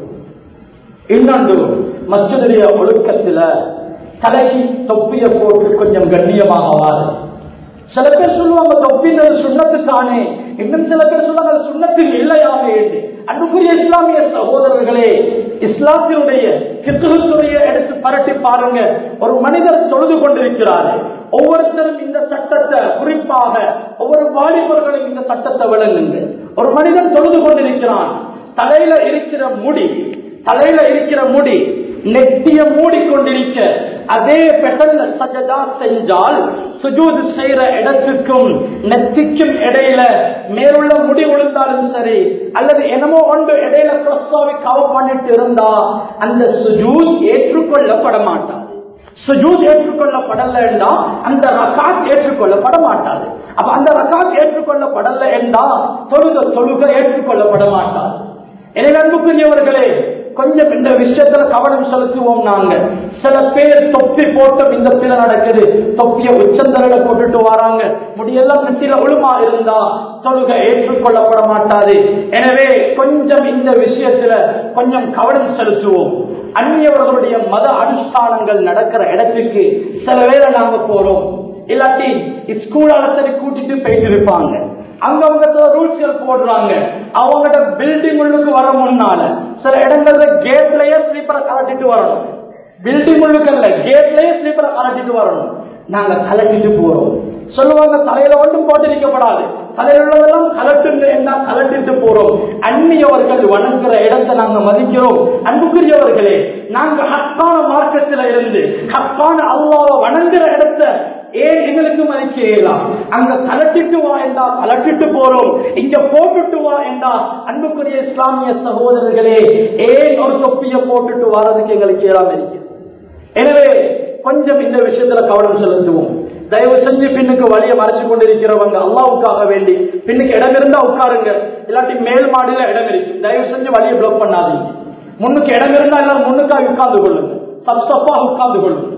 இன்னொன்று மஸ்ஜிதுடைய ஒழுக்கத்துல தலைக்கு தொப்பிய போட்டு கொஞ்சம் கண்ணியமாக வாரு சில பேர் சொல்லுவாங்க தொப்பின்றது சுண்ணத்துக்கானே இன்னும் சில பேர் சொல்லுவாங்க அது சுண்ணத்தில் இல்லையாக என்று அன்புக்குரிய இஸ்லாமிய சகோதரர்களே இஸ்லாத்தினுடைய கித்துவத்துடைய எடுத்து பரட்டி பாருங்க ஒரு மனிதர் தொழுது கொண்டிருக்கிறார் ஒவ்வொருத்தரும் இந்த சட்டத்தை குறிப்பாக ஒவ்வொரு வாலிபர்களும் இந்த சட்டத்தை விளங்குங்க ஒரு மனிதன் தொழுது கொண்டிருக்கிறான் தலையில இருக்கிற முடி தலையில இருக்கிற முடி நெத்திய மூடிக்கொண்டிருக்க அதே பெட்டல்ல சஜதா செஞ்சால் சுஜூது செய்யற இடத்துக்கும் நெத்திக்கும் இடையில மேலுள்ள முடி விழுந்தாலும் சரி அல்லது என்னமோ ஒன்று இடையில கிறிஸ்தாவை கவர் பண்ணிட்டு இருந்தா அந்த சுஜூத் ஏற்றுக்கொள்ளப்பட மாட்டார் சுஜூத் ஏற்றுக்கொள்ளப்படல என்றா அந்த ரகாத் ஏற்றுக்கொள்ளப்பட மாட்டாது அப்ப அந்த ரகாத் ஏற்றுக்கொள்ளப்படல என்றா தொழுக தொழுக ஏற்றுக்கொள்ளப்பட மாட்டாது எனவே அன்புக்குரியவர்களே கொஞ்சம் இந்த விஷயத்துல கவனம் செலுத்துவோம் நாங்க சில பேர் தொப்பி போட்டும் இந்த பிள்ளை நடக்குது தொப்பிய உச்சந்தலையில போட்டுட்டு வராங்க முடியெல்லாம் நெத்தில ஒழுமா இருந்தா தொழுகை ஏற்றுக்கொள்ளப்பட மாட்டாது எனவே கொஞ்சம் இந்த விஷயத்துல கொஞ்சம் கவனம் செலுத்துவோம் அந்நியவர்களுடைய மத அனுஷ்டானங்கள் நடக்கிற இடத்துக்கு சில வேளை நாங்க போறோம் இல்லாட்டி ஸ்கூல் அலசரி கூட்டிட்டு போயிட்டு இருப்பாங்க அங்க அவங்க சில ரூல்ஸ்கள் போடுறாங்க அவங்களோட பில்டிங் உள்ளுக்கு வர முன்னால சில இடங்கள்ல கேட்லயே ஸ்லீப்பரை கலட்டிட்டு வரணும் பில்டிங் உள்ளுக்கு இல்ல கேட்லயே ஸ்லீப்பரை கலட்டிட்டு வரணும் நாங்க கலட்டிட்டு போறோம் சொல்லுவாங்க தலையில ஒன்றும் போட்டிருக்கப்படாது தலையில உள்ளதெல்லாம் கலட்டு என்ன கலட்டிட்டு போறோம் அந்நியவர்கள் வணங்குற இடத்தை நாங்க மதிக்கிறோம் அன்புக்குரியவர்களே நாங்க ஹக்கான மார்க்கத்துல இருந்து ஹக்கான அல்லாவை வணங்குற இடத்தை ஏன் எங்களுக்கு மதிக்க இயலாம் அங்க கலட்டிட்டு வா என்றா கலட்டிட்டு போறோம் இங்க போட்டுட்டு வா என்றா அன்புக்குரிய இஸ்லாமிய சகோதரர்களே ஏன் ஒரு தொப்பிய போட்டுட்டு வாரதுக்கு எங்களுக்கு இயலாம இருக்கு எனவே கொஞ்சம் இந்த விஷயத்துல கவனம் செலுத்துவோம் தயவு செஞ்சு பின்னுக்கு வழியை மறைச்சு கொண்டிருக்கிறவங்க அல்லாவுக்காக வேண்டி பின்னுக்கு இடம் இருந்தா உட்காருங்க இல்லாட்டி மேல் மாடியில இடம் இருக்கு தயவு செஞ்சு வழியை பிளாக் பண்ணாதீங்க முன்னுக்கு இடம் இருந்தா எல்லாரும் முன்னுக்காக உட்கார்ந்து கொள்ளுங்க சப்சப்பா உட்கார்ந்து கொள்ளுங்க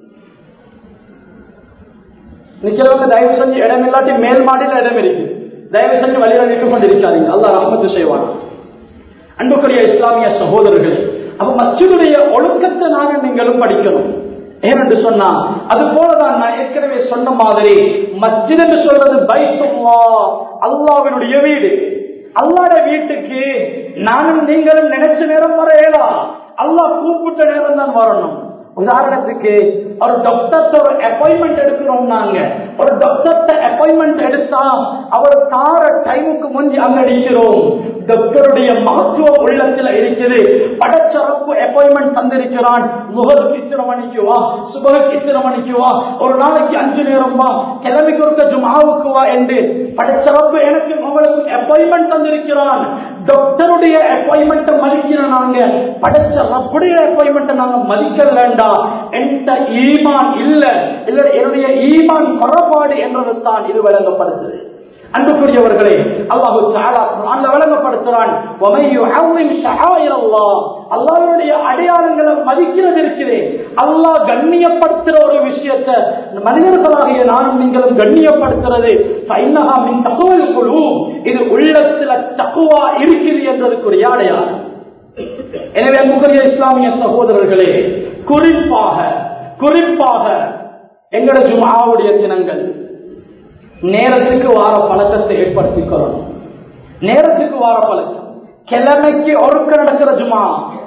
நிக்கிறவங்க தயவு செஞ்சு இடம் இல்லாட்டி மேல் மாடியில இடம் இருக்கு தயவு செஞ்சு வழியில நின்று கொண்டிருக்காதீங்க அல்லாஹ் ரஹமத்து செய்வான் அன்புக்குரிய இஸ்லாமிய சகோதரர்களே அப்ப மஸ்ஜிதுடைய ஒழுக்கத்தை நாங்க நீங்களும் படிக்கணும் ஏனென்று சொன்னா அது போலதான் நான் ஏற்கனவே சொன்ன மாதிரி மஸ்ஜித் என்று சொல்றது பைத்துல்லா அல்லாவினுடைய வீடு அல்லாட வீட்டுக்கு நானும் நீங்களும் நினைச்ச நேரம் வர இயலாம் அல்லாஹ் கூப்பிட்ட நேரம் தான் வரணும் உதாரணத்துக்கு ஒரு டாக்டர்கிட்ட ஒரு அப்பாயின்மெண்ட் எடுக்கிறோம் நாங்க ஒரு டாக்டர்கிட்ட அப்பாயின்மெண்ட் எடுத்தா அவர் தார டைமுக்கு முந்தி அங்க நிற்கிறோம் டாக்டருடைய மகத்துவம் உள்ளத்துல இருக்குது படச்சரப்பு அப்பாயின்மெண்ட் தந்திருக்கிறான் முகருக்கு இத்தனை மணிக்கு வா சுபகுக்கு இத்தனை மணிக்கு வா ஒரு நாளைக்கு அஞ்சு நேரம் வா கிழமைக்கு ஒருக்க ஜுமாவுக்கு வா என்று படச்சரப்பு எனக்கு உங்களுக்கு அப்பாயின்மெண்ட் தந்திருக்கிறான் டாக்டருடைய அப்பாயின்மெண்ட் மதிக்கிற நாங்க படைச்ச ரப்புடைய அப்பாயின்மெண்ட் நாங்க மதிக்க வேண்டாம் எந்த ஈமான் இல்ல இல்ல என்னுடைய ஈமான் குறைபாடு என்றதுதான் இது வழங்கப்படுகிறது அன்புக்குரியவர்களே அல்லாஹு தஆலா குர்ஆன்ல விளங்கப்படுத்துறான் வமை யுஅவ்விம் ஷஆயிரல்லாஹ் அல்லாஹ்வுடைய அடையாளங்களை மதிக்கிறது இருக்குது அல்லாஹ் கண்ணியப்படுத்துற ஒரு விஷயத்தை மனிதர்களாகிய நானும் நீங்களும் கண்ணியப்படுத்துறது ஃபைன்னஹா மின் தக்வல் குலூப் இது உள்ளத்துல தக்குவா இருக்குது என்றதுக்குரிய அடையாளம் எனவே அன்புக்குரிய இஸ்லாமிய சகோதரர்களே குறிப்பாக குறிப்பாக எங்களோட ஜுமாவுடைய தினங்கள் நேரத்துக்கு வார பழக்கத்தை ஏற்படுத்திக் கொள்ளணும் நேரத்துக்கு வார பழக்கம் கிழமைக்கு ஒருக்க நடக்கிற ஜுமா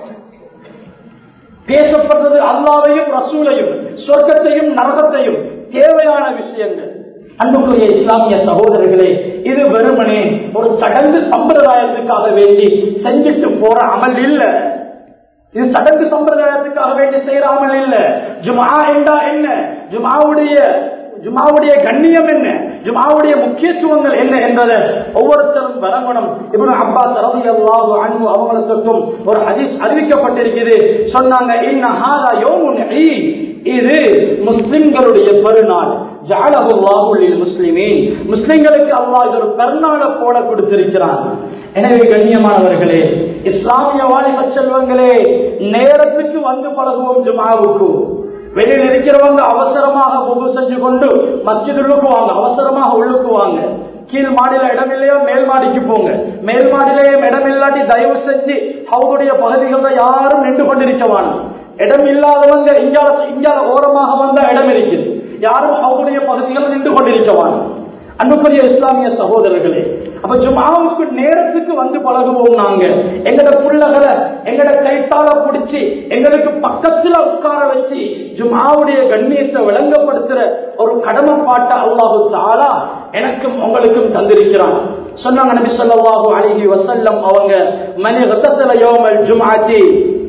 பேசப்படுறது அல்லாவையும் ரசூலையும் சொர்க்கத்தையும் நரகத்தையும் தேவையான விஷயங்கள் அன்புக்குரிய இஸ்லாமிய சகோதரர்களே இது வெறுமனே ஒரு சடங்கு சம்பிரதாயத்துக்காக வேண்டி செஞ்சுட்டு போற அமல் இல்ல இது சடங்கு சம்பிரதாயத்துக்காக வேண்டி செய்யற அமல் இல்ல ஜுமா என்றா என்ன ஜுமாவுடைய ஜுமாவுடைய கண்ணியம் என்ன ஜுமாவுடைய முக்கியத்துவங்கள் என்ன என்பதை ஒவ்வொருத்தரும் வரங்கணும் இவனு அப்பாஸ் ரவி அல்லாஹு அன்பு அவங்களுக்கும் ஒரு ஹதீஸ் அறிவிக்கப்பட்டிருக்கிறது சொன்னாங்க இன்ன ஹாதா யோமுன் ஈத் இது முஸ்லிம்களுடைய பெருநாள் ஜாலகுல்லாஹுலில் முஸ்லிமீன் முஸ்லிம்களுக்கு அல்லாஹ் ஒரு பெருநாளை போல கொடுத்திருக்கிறான் எனவே கண்ணியமானவர்களே இஸ்லாமிய வாலிப செல்வங்களே நேரத்துக்கு வந்து பழகுவோம் ஜுமாவுக்கு வெளியில் இருக்கிறவங்க அவசரமாக புகு செஞ்சு கொண்டு மஸ்ஜிதுள்ளுக்கு வாங்க அவசரமாக உள்ளுக்கு வாங்க கீழ் மாடியில இடம் இல்லையா மேல் மாடிக்கு போங்க மேல் மாடியிலேயும் இடம் இல்லாட்டி தயவு செஞ்சு அவங்களுடைய பகுதிகளில் யாரும் நின்று கொண்டிருக்கவான் இடம் இல்லாதவங்க இங்கால இங்கால ஓரமாக வந்த இடம் இருக்குது யாரும் அவங்களுடைய பகுதிகளில் நின்று கொண்டிருக்கவான் அன்புக்குரிய இஸ்லாமிய சகோதரர்களே அப்ப ஜுமாவுக்கு நேரத்துக்கு வந்து பழகுவோம் நாங்க எங்கட புள்ளகளை எங்கட கைத்தால பிடிச்சி எங்களுக்கு பக்கத்துல உட்கார வச்சு ஜுமாவுடைய கண்ணியத்தை விளங்கப்படுத்துற ஒரு கடமைப்பாட்டை அல்லாஹு தாலா எனக்கும் உங்களுக்கும் தந்திருக்கிறான் சொன்னாங்க நபி ஸல்லல்லாஹு அலைஹி வஸல்லம் அவங்க மணி ரத்தத்துல யோமல் ஜுமாத்தி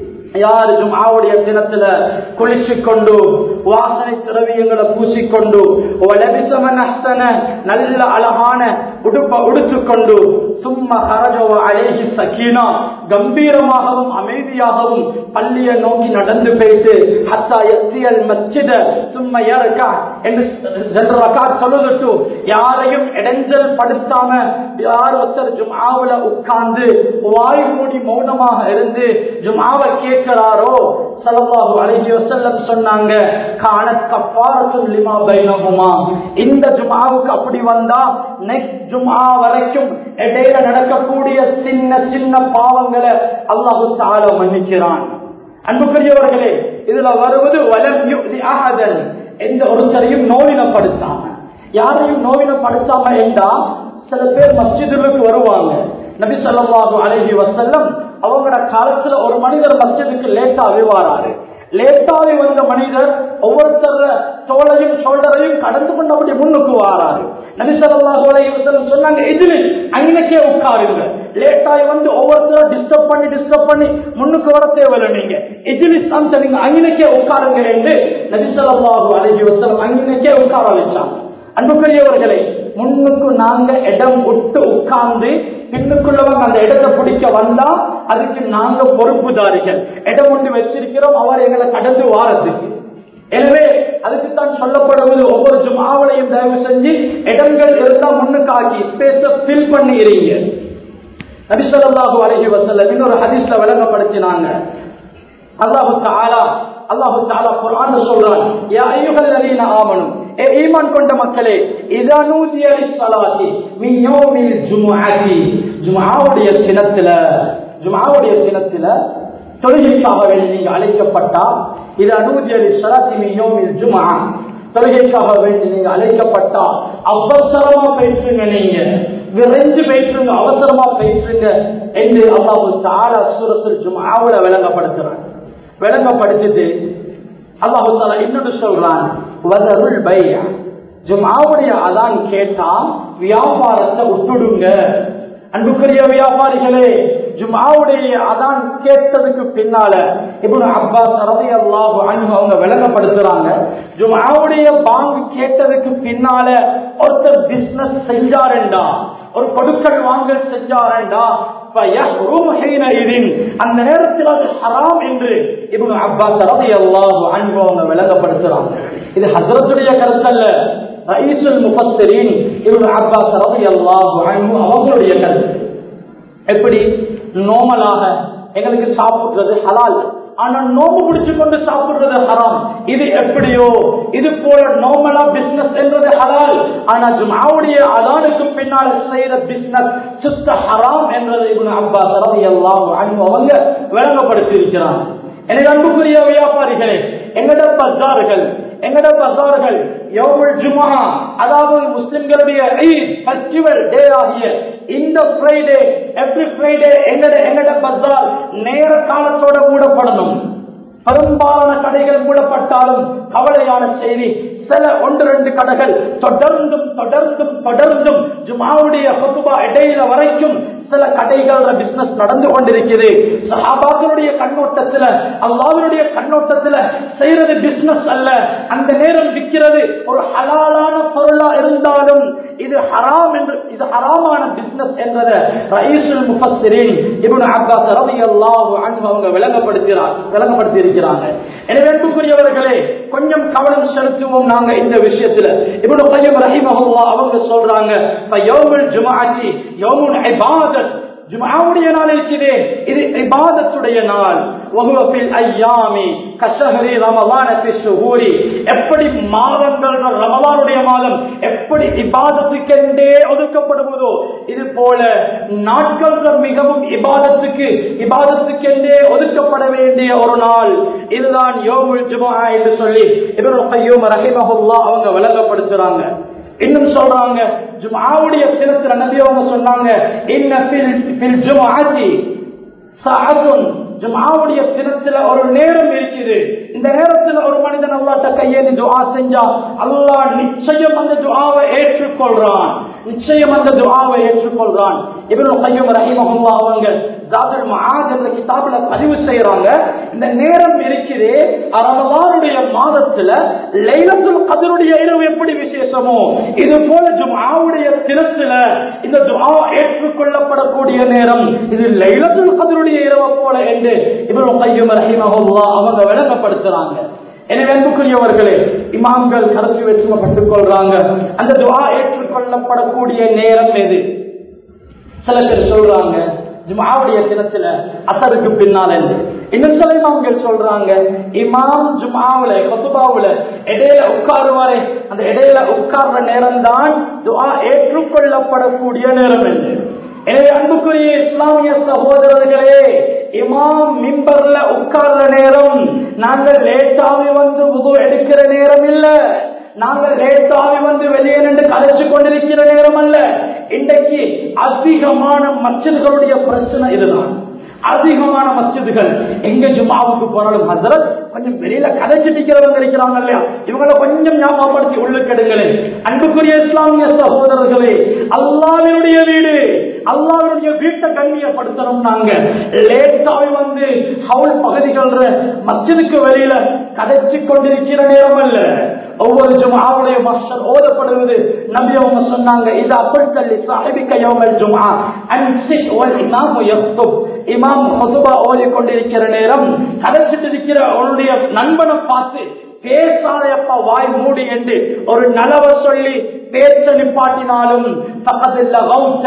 யார் ஜும்ஆவுடைய தினத்துல குளிச்சு கொண்டு வாசனை திரவியங்களை பூசிக்கொண்டு வலபிசமன் அஹ்சன நல்ல அழகான உடுப்ப உடுத்துக்கொண்டு சும்மா ஹரஜவ அழகி சக்கீனா கம்பீரமாகவும் அமைதியாகவும் பள்ளியை நோக்கி நடந்து போயிட்டு ஹத்தா எத்தியல் மஸ்ஜித சும்மா ஏறக்கா என்று ஜெனரலக்கா சொல்லுதட்டு யாரையும் இடைஞ்சல் படுத்தாம யார் ஒருத்தர் ஜும்ஆவுல உட்கார்ந்து வாய் மூடி மௌனமாக இருந்து ஜும்ஆவை கேட்கிறாரோ சல்லல்லாஹு அலைஹி வஸல்லம் சொன்னாங்க கானத் கஃபாரத்துல் லிமா பைனஹுமா இந்த ஜும்ஆவுக்கு அப்படி வந்தா நெக்ஸ்ட் ஜும்ஆ வரைக்கும் இடையில நடக்கக்கூடிய சின்ன சின்ன பாவங்களை அல்லாஹு தஆலா மன்னிக்கிறான் அன்புக்குரியவர்களே இதுல வருவது வலம் யுதி அஹதன் எந்த ஒருத்தரையும் நோவினப்படுத்தாம யாரையும் நோவினப்படுத்தாம என்றா சில பேர் மஸ்ஜிதுக்கு வருவாங்க நபி ஸல்லல்லாஹு அலைஹி வஸல்லம் அவங்களோட காலத்துல ஒரு மனிதர் மஸ்ஜிதுக்கு லேட்டாவே வாராரு லேட்டாவே வந்த மனிதர் ஒவ்வொருத்தர தோளையும் ஷோல்டரையும் கடந்து கொண்டு அப்படி முன்னுக்கு வாராரு நபி ஸல்லல்லாஹு அலைஹி வஸல்லம் சொன்னாங்க இதுல அங்கனக்கே உட்காருங்க லேட்டாய் வந்து ஒவ்வொருத்தரும் டிஸ்டர்ப் பண்ணி டிஸ்டர்ப் பண்ணி முன்னுக்கு வர தேவையில்லை நீங்க இஜிலிஸ் அந்த நீங்க அங்கனக்கே உட்காருங்க என்று நபி ஸல்லல்லாஹு அலைஹி வஸல்லம் அங்கனக்கே உட்கார வச்சாங்க அன்புக்குரியவர்களே முன்னுக்கு நாங்க இடம் விட்டு உட்கார்ந்து பின்னுக்குள்ளவங்க அந்த இடத்தை பிடிக்க வந்தா அதுக்கு நாங்க பொறுப்புதாரிகள் இடம் ஒன்று வச்சிருக்கிறோம் அவர் எங்களை கடந்து வாரத்துக்கு எனவே அதுக்கு தான் சொல்லப்படுவது ஒவ்வொரு ஜுமாவளையும் தயவு செஞ்சு இடங்கள் இருந்தா முன்னுக்காக்கி ஸ்பேஸ ஃபில் பண்ணி இருங்க நபிசல்லாஹு அலஹி வசல்லம் இன்னொரு ஹதீஸ்ல விளங்கப்படுத்தினாங்க அல்லாஹு தாலா அல்லாஹு தாலா குர்ஆன் சொல்றான் யா அய்யுஹல் லதீன ஆமனு ஏ ஈமான் கொண்ட மக்களே இதா நூதிய லிஸ்ஸலாத்தி மின் யௌமில் ஜுமுஅத்தி ஜுமுஆவுடைய தினத்தில ஜுமுஆவுடைய தினத்தில தொழுகைக்காக வேண்டி நீங்க அழைக்கப்பட்டா இது அனுமதி லிஸ்ஸலாத்தி மின் யௌமில் ஜுமுஅ தொழுகைக்காக வேண்டி நீங்க அழைக்கப்பட்டா அவசரமா போயிட்டுங்க நீங்க விரைஞ்சு போயிட்டுங்க அவசரமா போயிட்டுங்க என்று அல்லாஹு தாலா சூரத்தில் ஜுமாவுல விளங்கப்படுத்துறான் விளங்கப்படுத்திட்டு அல்லாஹு தாலா இன்னொன்று சொல்றான் வதருள் பை ஜுமாவுடைய அதான் கேட்டா வியாபாரத்தை விட்டுடுங்க அன்புக்குரிய வியாபாரிகளே ஜுமாவுடைய அதான் கேட்டதுக்கு பின்னால இப்படி அப்பாஸ் ரவி அல்லாஹு அன்பு அவங்க விளங்கப்படுத்துறாங்க ஜுமாவுடைய பாங்கு கேட்டதுக்கு பின்னால ஒருத்தர் பிசினஸ் செஞ்சாருண்டா ஒரு கொடுக்கல் வாங்கல் செஞ்சாருண்டா அந்த நேரத்தில் அது ஹராம் என்று இவங்க அப்பாஸ் ரவி அல்லாஹு அன்பு அவங்க விளங்கப்படுத்துறாங்க இது ஹசரத்துடைய கருத்தல்ல ரயீசுல் முஃபஸ்ஸரீன் இப்னு அப்பாஸ் ரலியல்லாஹு அன்ஹு அவங்களுடைய கருத்து எப்படி நோமலாக எங்களுக்கு சாப்பிடுறது ஹலால் ஆனா நோம்பு பிடிச்சு கொண்டு சாப்பிடுறது ஹராம் இது எப்படியோ இது போல நோமலா பிசினஸ் என்றது ஹலால் ஆனா ஜுமாவுடைய அதானுக்கு பின்னால் செய்யற பிசினஸ் சுத்த ஹராம் என்றது இப்னு அப்பாஸ் ரலியல்லாஹு அன்ஹு அவங்க விளங்கப்படுத்தி இருக்கிறாங்க எனக்கு அன்புக்குரிய வியாபாரிகளே எங்கட பஜார்கள் எங்கட பஜார்கள் யோமுல் ஜுமா அதாவது முஸ்லிம்களுடைய ஃபெஸ்டிவல் டே ஆகிய இந்த ஃப்ரைடே எவ்ரி ஃப்ரைடே எங்கட எங்கட பஜார் நேர காலத்தோட மூடப்படணும் பெரும்பாலான கடைகள் மூடப்பட்டாலும் கவலையான செய்தி சில ஒன்று ரெண்டு கடைகள் தொடர்ந்தும் தொடர்ந்தும் தொடர்ந்தும் ஜுமாவுடைய ஹுத்துபா இடையில வரைக்கும் சில கடைகள பிசினஸ் நடந்து கொண்டிருக்கிறது சஹாபாக்களுடைய கண்ணோட்டத்துல அல்லாஹ்வுடைய கண்ணோட்டத்துல செய்யறது பிசினஸ் அல்ல அந்த நேரம் விற்கிறது ஒரு ஹலாலான பொருளா இருந்தாலும் இது ஹராம் என்று இது ஹராமான பிசினஸ் என்றத ரயீசுல் முஃபஸ்ஸிரின் இப்னு அப்பாஸ் ரலியல்லாஹு அன்ஹு அவங்க விளங்கப்படுத்துகிறார் விளங்கப்படுத்தி இருக்கிறாங்க எனவே அன்புக்குரியவர்களே கொஞ்சம் கவனம் செலுத்துவோம் நாங்க இந்த விஷயத்துல இப்னு கையம் ரஹிமஹுல்லாஹ் அவங்க சொல்றாங்க ஃபயௌமுல் ஜும்ஆத்தி யௌமுல் இபாதத் ஜுமாவுடைய நாள் இருக்குது இது இபாதத்துடைய நாள் وهو في الايام كشهر رمضان في الشهور எப்படி மாதங்கள் ரமலானுடைய மாதம் எப்படி இபாதத்துக்கென்றே ஒதுக்கப்படுவதோ இது போல நாட்கள் மிகவும் இபாதத்துக்கு இபாதத்துக்கென்றே ஒதுக்கப்பட வேண்டிய ஒரு நாள் இதுதான் யோமுல் ஜுமா என்று சொல்லி இப்னு கையூம் ரஹிமஹுல்லாஹ் அவங்க விளங்கப்படுத்துறாங்க இன்னும் சொல்றாங்க ஜுமாவுடைய தினத்துல நபி அவங்க சொன்னாங்க இன்ன ஃபில் ஃபில் ஜுமாஅத்தி சஅத்துன் ஜுமாவுடைய தினத்துல ஒரு நேரம் இருக்குது இந்த நேரத்துல ஒரு மனிதன் அல்லாட்ட கையேந்தி துஆ செஞ்சா அல்லாஹ் நிச்சயம் அந்த துஆவை ஏற்றுக்கொள்றான் நிச்சயம் அந்த துஆவை ஏற்றுக்கொள்றான் இப்னு கையம் ரஹிமஹுல்லாஹ் அவங்க ஜாதுல் மஆத் என்ற கிதாபுல பதிவு செய்யறாங்க இந்த நேரம் இருக்குது ரமலானுடைய மாதத்துல லைலத்துல் கதருடைய இரவு எப்படி விசேஷமோ இது போல ஜும்ஆவுடைய தினத்துல இந்த துஆ ஏற்றுக்கொள்ளப்படக்கூடிய நேரம் இது லைலத்துல் கதருடைய இரவு போல என்று இப்னு கையம் ரஹிமஹுல்லாஹ் அவங்க விளங்கப்படுத்துறாங்க எனவே அன்புக்குரியவர்களே இமாம்கள் கருத்து வேற்றுமைப்பட்டுக் கொள்றாங்க அந்த துஆ ஏற்றுக்கொள்ளப்படக்கூடிய நேரம் எது சில பேர் சொல்றாங்க ஜுமாவுடைய தினத்துல அசருக்கு பின்னால் என்று இன்னும் சில இமாம்கள் சொல்றாங்க இமாம் ஜுமாவுல கொத்துபாவுல இடையில உட்காருவாரே அந்த இடையில உட்கார்ற நேரம் தான் துஆ ஏற்றுக்கொள்ளப்படக்கூடிய நேரம் என்று எனவே அன்புக்குரிய இஸ்லாமிய சகோதரர்களே இமாம் மிம்பர்ல உட்கார்ற நேரம் நாங்கள் லேட்டாவி வந்து உது எடுக்கிற நேரம் இல்ல நாங்கள் லேட்டாவி வந்து வெளியே நின்று கலைச்சு கொண்டிருக்கிற நேரம் அல்ல இன்றைக்கு அதிகமான மச்சல்களுடைய பிரச்சனை இதுதான் அதிகமான மஸ்ஜிதுகள் எங்க ஜுமாவுக்கு போனாலும் ஹசரத் கொஞ்சம் வெளியில கதைச்சிட்டிக்கிறவங்க இருக்கிறாங்க இல்லையா இவங்களை கொஞ்சம் ஞாபகப்படுத்தி உள்ளுக்கெடுங்களே அன்புக்குரிய இஸ்லாமிய சகோதரர்களே அல்லாவினுடைய வீடு அல்லாவினுடைய வீட்டை கண்ணியப்படுத்தணும் நாங்க லேட்டாவி வந்து ஹவுல் பகுதிகள் மஸ்ஜிதுக்கு வெளியில கதைச்சு கொண்டிருக்கிற நேரம் அல்ல ஒவ்வொரு ஜுமாவுடைய மஸ்டர் ஓதப்படுவது நபி அவங்க சொன்னாங்க இது அப்பல் தள்ளி சாஹிபிக்க யோமல் ஜுமா அன்சிட் ஒல் இமாம் யக்துப் இமாம் ஹுதுபா ஓதி கொண்டிருக்கிற நேரம் கதைச்சிட்டு இருக்கிற அவனுடைய நண்பனை பார்த்து பேசாதையப்பா வாய் மூடி என்று ஒரு நலவ சொல்லி பேச்ச நிப்பாட்டினாலும் பக்கத்தில்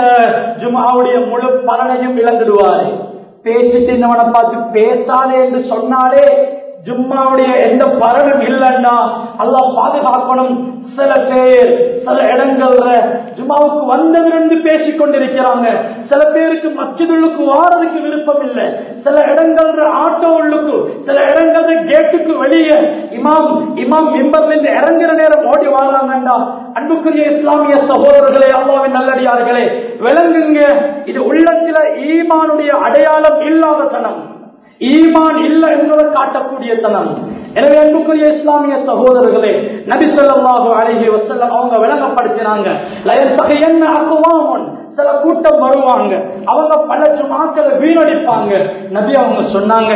ஜுமாவுடைய முழு பலனையும் இழந்துடுவாரு பேசிட்டு இன்னவனை பார்த்து பேசாதே என்று சொன்னாலே ஜும்மாவுடைய எந்த பலனும் இல்லைன்னா அல்லாஹ் பாதுகாக்கணும் சில பேர் சில இடங்கள்ல ஜும்மாவுக்கு வந்தவிருந்து பேசிக் கொண்டிருக்கிறாங்க சில பேருக்கு மச்சிதுள்ளுக்கு வாரதுக்கு விருப்பம் இல்லை சில இடங்கள்ல ஆட்டோ உள்ளுக்கு சில இடங்கள்ல கேட்டுக்கு வெளியே இமாம் இமாம் மிம்பர்ல இருந்து இறங்குற நேரம் ஓடி வாழாங்கண்டா அன்புக்குரிய இஸ்லாமிய சகோதரர்களே அல்லாவின் நல்லடியார்களே விளங்குங்க இது உள்ளத்துல ஈமானுடைய அடையாளம் இல்லாத தனம் ஈமான் இல்ல என்பதை காட்டக்கூடிய தனம் எனவே அன்புக்குரிய இஸ்லாமிய சகோதரர்களே நபி சொல்லாஹு அழகி வசல்லம் அவங்க விளங்கப்படுத்தினாங்க என்ன அக்குவாமன் சில கூட்டம் வருவாங்க அவங்க பல ஜுமாக்களை வீணடிப்பாங்க நபி அவங்க சொன்னாங்க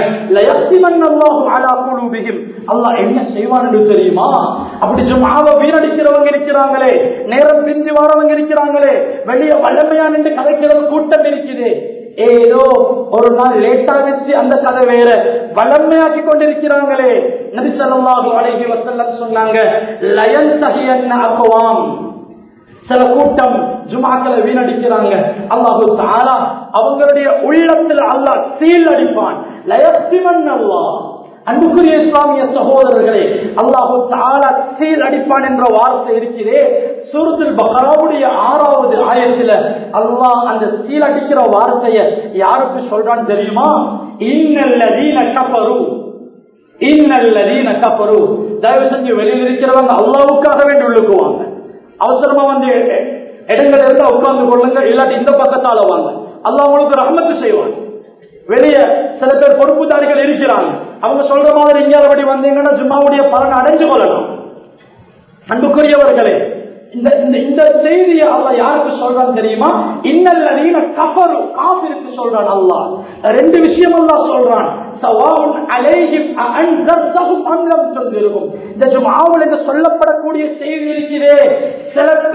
அல்லாஹ் என்ன செய்வான்னு தெரியுமா அப்படி ஜுமாவை வீணடிக்கிறவங்க இருக்கிறாங்களே நேரம் பிந்தி வரவங்க இருக்கிறாங்களே வெளியே வல்லமையா நின்று கதைக்கிறது கூட்டம் இருக்குது ஏதோ ஒரு நாள் லேட்டா வச்சு அந்த கதை வேற வளமையாக்கி கொண்டிருக்கிறாங்களே நபி சொல்லாஹு அழகி வசல்லம் சொன்னாங்க லயன் சகியன் அக்குவாம் சில கூட்டம் ஜுமாக்களை வீணடிக்கிறாங்க அல்லாஹு தாலா அவங்களுடைய உள்ளத்துல அல்லாஹ் சீல் அடிப்பான் லயஸ்திமன் அல்லாஹ் அன்புக்குரிய இஸ்லாமிய சகோதரர்களே அல்லாஹு தாலா சீல் அடிப்பான் என்ற வார்த்தை இருக்கிறே சூரத்தில் பஹராவுடைய ஆறாவது ஆயத்துல அல்லாஹ் அந்த சீல் அடிக்கிற வார்த்தைய யாருக்கு சொல்றான்னு தெரியுமா இன்னல்லதீன கஃபரு இன்னல்லதீன கஃபரு தயவு செஞ்சு வெளியில் இருக்கிறவங்க அல்லாவுக்காக வேண்டி உள்ளுக்குவாங்க அவசரமா வந்து இடங்கள் இருந்தா உட்கார்ந்து கொள்ளுங்க இல்லாட்டி இந்த பக்கத்தால வாங்க அல்லாஹ் உங்களுக்கு ரஹமத்து செய்வான் வெளியே சில பேர் பொறுப்புதாரிகள் இருக்கிறாங்க அவங்க சொல்ற மாதிரி இந்தியாவடி வந்தீங்கன்னா ஜும்மாவுடைய பலன் அடைஞ்சு கொள்ளலாம் அன்புக்குரியவர்களே இந்த இந்த செய்தியை அல்ல யாருக்கு சொல்றான் தெரியுமா இன்னல்ல கஃபரு காபிருக்கு சொல்றான் அல்லாஹ் ரெண்டு விஷயம் அல்லாஹ் சொல்றான் சவாவுன் அலைஹிம் அன்சர்தஹும் அன்லம் சொல்லிருக்கும் இந்த ஜும்ஆவில் இந்த சொல்லப்படக்கூடிய செய்தி இருக்கிறே சில பேர்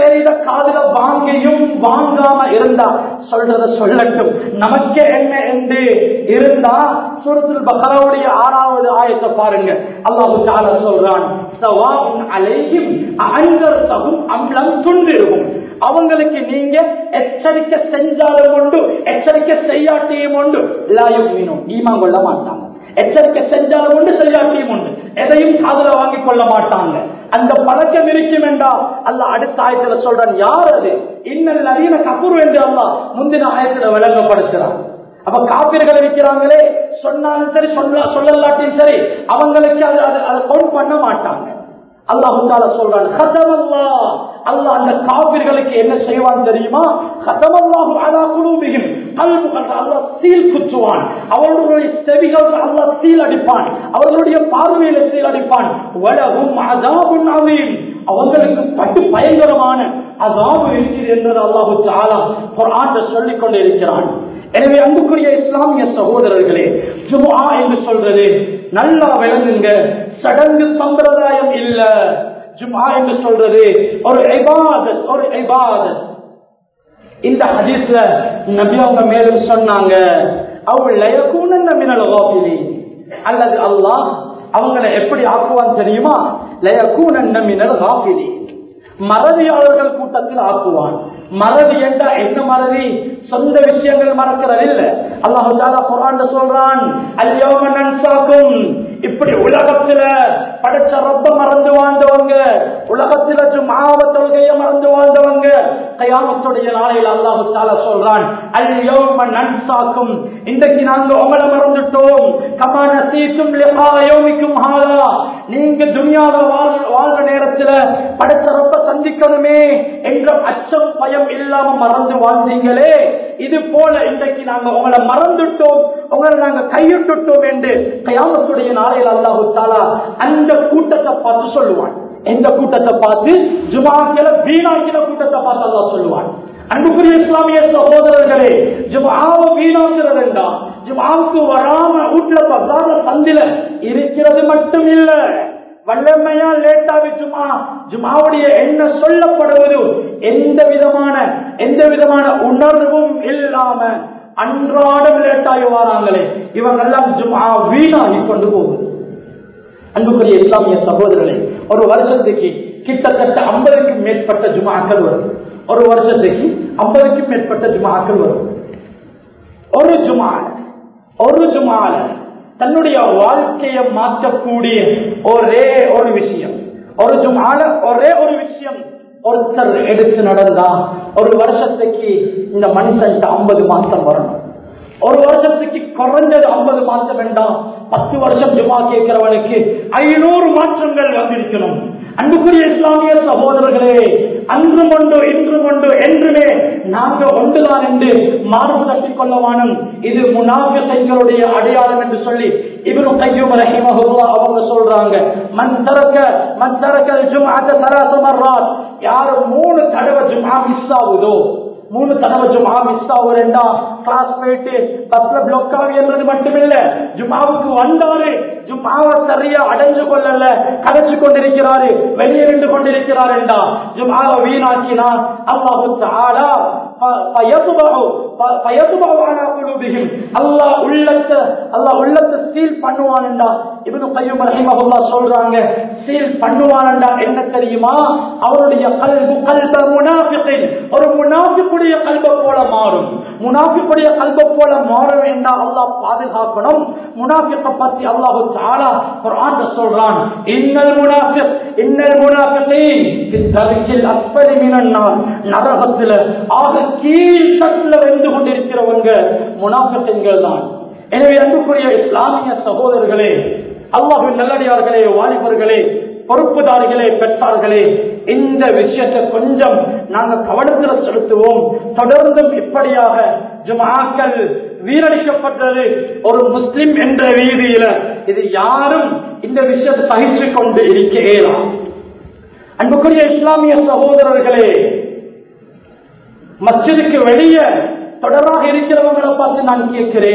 சரி இத காதுல வாங்கியும் வாங்காம இருந்தா சொல்றத சொல்லட்டும் நமக்கே என்ன என்று இருந்தா சூரத்துல் பக்ராவுடைய ஆறாவது ஆயத்தை பாருங்க அல்லாஹு தாலா சொல்றான் சவாஉன் அலைஹிம் அன்தர்தஹும் அம்லம் துன்திருகும் அவங்களுக்கு நீங்க எச்சரிக்கை செஞ்சாலும் உண்டு எச்சரிக்கை செய்யாட்டியும் உண்டு லாயும் மீனும் ஈமான் கொள்ள மாட்டாங்க எச்சரிக்கை செஞ்சாலும் உண்டு செய்யாட்டியும் உண்டு எதையும் காதல வாங்கிக் கொள்ள மாட்டாங்க அந்த பழக்கம் இருக்கும் என்றால் அல்ல அடுத்த ஆயத்துல சொல்றான் யார் அது இன்னல் அறிய கபுரு என்று அல்லா முந்தின ஆயத்துல விளங்கப்படுத்துறான் அப்ப காப்பீர்கள் இருக்கிறாங்களே சொன்னாலும் சரி சொல்ல சொல்லலாட்டியும் சரி அவங்களுக்கு அது அது அதை கவுண்ட் பண்ண மாட்டாங்க அல்லாஹால சொல்றான் ஹதமல்லா அல்லாஹ் அந்த காவிர்களுக்கு என்ன செய்வான் தெரியுமா ஹதமல்லாஹு அலா குலூபிஹிம் கல்புகள் அல்லாஹ் சீல் குத்துவான் அவர்களுடைய செவிகள் அல்லாஹ் சீல் அடிப்பான் அவர்களுடைய பார்வையில சீல் அடிப்பான் வலஹும் அஸாபுன் அதீம் அவங்களுக்கு பட்டு பயங்கரமான அதாபு இருக்கிறது என்று அல்லாஹு தாலா குர்ஆன்ல சொல்லிக் கொண்டு இருக்கிறான் எனவே அன்புக்குரிய இஸ்லாமிய சகோதரர்களே ஜும்ஆ என்று சொல்றது நல்லா விளங்குங்க சடங்கு சம்பிரதாயம் இல்ல ஜும்ஆ என்று சொல்றது ஒரு இபாதத் ஒரு இபாதத் இந்த ஹதீஸ்ல நபி அவங்க மேலும் சொன்னாங்க அவள் லயக்கூன மினல் காபிலீன் அல்லது அல்லாஹ் அவங்களை எப்படி ஆக்குவான் தெரியுமா லயக்கூன மினல் காபிலீன் மறதியாளர்கள் கூட்டத்தில் ஆக்குவான் மறதி என்றா என்ன மறதி சொந்த விஷயங்கள் மறக்கிறது இல்ல அல்லாஹு தாலா குரான் சொல்றான் அல்யோம நன்சாக்கும் இப்படி உலகத்துல படைச்ச ரொம்ப மறந்து வாழ்ந்தவங்க உலகத்துல ஜும்ஆவ தொழுகைய மறந்து வாழ்ந்தவங்க கயாமத்துடைய நாளையில் அல்லாஹு தாலா சொல்றான் அல்யோம நன்சாக்கும் இன்றைக்கு நாங்க உங்களை மறந்துட்டோம் கமான சீற்றும் யோமிக்கும் ஹாலா நீங்க துனியால வாழ் வாழ்ற நேரத்துல படைச்ச ரொம்ப சந்திக்கணுமே என்ற அச்சம் பயம் இல்லாம மறந்து வாழ்ந்தீங்களே இது போல இன்றைக்கு நாங்க உங்களை மறந்துட்டோம் உங்களை நாங்க கையிட்டுட்டோம் என்று கயாமத்துடைய நாளையில் அல்லாஹு தாலா அந்த கூட்டத்தை பார்த்து சொல்லுவான் எந்த கூட்டத்தை பார்த்து ஜுமாக்கில வீணாக்கின கூட்டத்தை பார்த்து அல்லாஹ் சொல்லுவான் அன்புக்குரிய இஸ்லாமிய சகோதரர்களே ஜுமாவை வீணாக்குறது வேண்டாம் ஜுமாவுக்கு வராம வீட்டுல பசாத சந்தில இருக்கிறது மட்டும் இல்ல வல்லமையா லேட்டாவி ஜுமா ஜுமாவுடைய என்ன சொல்லப்படுவது எந்த விதமான எந்த விதமான உணர்வும் இல்லாம அன்றாடம் லேட்டாகி வராங்களே இவங்க எல்லாம் ஜுமா வீணாகி கொண்டு போகுது அன்புக்குரிய இஸ்லாமிய சகோதரர்களே ஒரு வருஷத்துக்கு கிட்டத்தட்ட ஐம்பதுக்கும் மேற்பட்ட ஜுமாக்கள் வரும் ஒரு வருஷத்துக்கு ஐம்பதுக்கும் மேற்பட்ட ஜுமாக்கள் வரும் ஒரு ஜுமால ஒரு ஜுமால தன்னுடைய வாழ்க்கையை மாற்றக்கூடிய ஒரே ஒரு விஷயம் ஒரு ஜுமால ஒரே ஒரு விஷயம் ஒருத்தர் எடுத்து நடந்தா ஒரு வருஷத்துக்கு இந்த மனுஷன்ட்டு ஐம்பது மாசம் வரணும் ஒரு வருஷத்துக்கு குறைஞ்சது ஐம்பது மாசம் வேண்டாம் பத்து வருஷம் ஜுமா கேட்கிறவனுக்கு ஐநூறு மாற்றங்கள் வந்திருக்கணும் அன்புக்குரிய இஸ்லாமிய சகோதரர்களே அன்று கொண்டு இன்று கொண்டு என்றுமே நாங்க ஒன்றுதான் என்று மார்பு தட்டிக் கொள்ளவானும் இது முனாபிகளுடைய அடையாளம் என்று சொல்லி இவரு கையும் ரஹிமஹுல்லா அவங்க சொல்றாங்க மண் தரக்க மண் தரக்க ஜும்ஆத்த சலாச மர்ராத் யாரு மூணு தடவை ஜும்ஆ மிஸ் ஆகுதோ மூணு தடவை ஜும்ஆ மிஸ் ஆகுறேன்டா கிளாஸ் போயிட்டு பஸ்ல பிளாக் ஆகி என்றது மட்டுமில்ல ஜும்ஆவுக்கு வந்தாரு ஜும்ஆவை சரியா அடைஞ்சு கொள்ளல கதைச்சு கொண்டிருக்கிறாரு வெளியே நின்று கொண்டிருக்கிறார் என்றா ஜும்ஆவை வீணாக்கினா அல்லாஹு தஆலா அல்லாஹ் உள்ளத்தை அல்லாஹ் உள்ளத்தை சீல் பண்ணுவான்டா இவனு கையும் ரஹிமஹுல்லா சொல்றாங்க சீல் பண்ணுவான்டா என்ன தெரியுமா அவருடைய கல்பு கல்ப முனாஃபிகின் ஒரு முனாஃபிக்குடைய கல்ப போல மாறும் முனாஃபிக்குடைய கல்ப போல மாற வேண்டாம் அல்லாஹ் பாதுகாக்கணும் முனாஃபிக்க பத்தி அல்லாஹு தஆலா குர்ஆன்ல சொல்றான் இன்னல் முனாஃபிக் இன்னல் முனாஃபிகீன் ஃபி தர்கில் அஸ்ஃபலி மினன் நார் நரகத்துல ஆக கீழ் தட்டுல வெந்து கொண்டிருக்கிறவங்க முனாஃபிகங்கள் தான் எனவே அன்புக்குரிய இஸ்லாமிய சகோதரர்களே அல்லாஹின் நல்லடியார்களே வாலிபர்களே பொறுப்புதாரிகளே பெற்றார்களே இந்த விஷயத்தை கொஞ்சம் நாங்க கவனத்தில் செலுத்துவோம் தொடர்ந்தும் இப்படியாக ஜுமாக்கள் வீரடிக்கப்பட்டது ஒரு முஸ்லிம் என்ற ரீதியில இது யாரும் இந்த விஷயத்தை சகிச்சு கொண்டு இருக்க இயலாம் அன்புக்குரிய இஸ்லாமிய சகோதரர்களே மஸ்ஜிதுக்கு வெளியே தொடராக இருக்கிறவங்களை பார்த்து நான் கேட்கிறேன்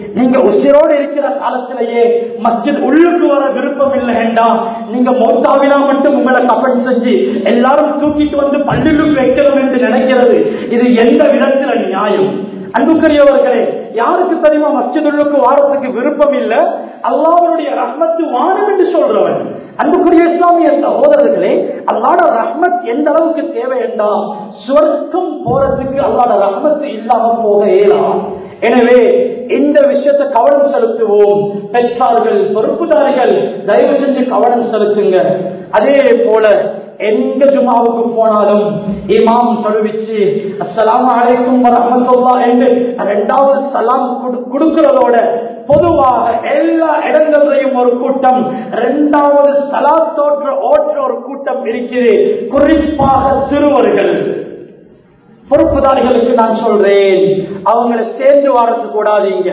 நீங்க உசிரோடு இருக்கிற காலத்திலேயே மஸ்ஜித் உள்ளுக்கு வர விருப்பம் இல்லைண்டா நீங்க மௌத்தாவினா மட்டும் உங்களை கப்பன் செஞ்சு எல்லாரும் தூக்கிட்டு வந்து பள்ளிகளுக்கு வைக்கணும் என்று நினைக்கிறது இது எந்த விதத்துல நியாயம் அன்புக்குரியவர்களே யாருக்கு தெரியுமா மஸ்ஜிதுள்ளுக்கு வாரத்துக்கு விருப்பம் இல்ல அல்லாஹ்வுடைய ரஹ்மத்து வானம் என்று சொல்றவன் அன்புக்குரிய இஸ்லாமிய சகோதரர்களே அல்லாட ரஹ்மத் எந்த அளவுக்கு தேவை என்றால் சொர்க்கம் போறதுக்கு அல்லாட ரஹ்மத்து இல்லாம போக இயலாம் எனவே இந்த விஷயத்தை கவனம் செலுத்துவோம் பெற்றார்கள் பொறுப்புதாரிகள் தயவு செஞ்சு கவனம் செலுத்துங்க அதே போல எங்க ஜுமாவுக்கு போனாலும் இமாம் தொழுவிச்சு அஸ்ஸலாமு அலைக்கும் வரஹ்மத்துல்லா என்று இரண்டாவது சலாம் கொடு- கொடுக்கிறதோட பொதுவாக எல்லா இடங்களிலையும் ஒரு கூட்டம் இரண்டாவது சலாத்தோற்ற ஓற்ற ஒரு கூட்டம் இருக்கிறது குறிப்பாக சிறுவர்கள் பொறுப்புதாரிகளுக்கு நான் சொல்றேன் அவங்களை சேர்ந்து வாரத்து கூடாதீங்க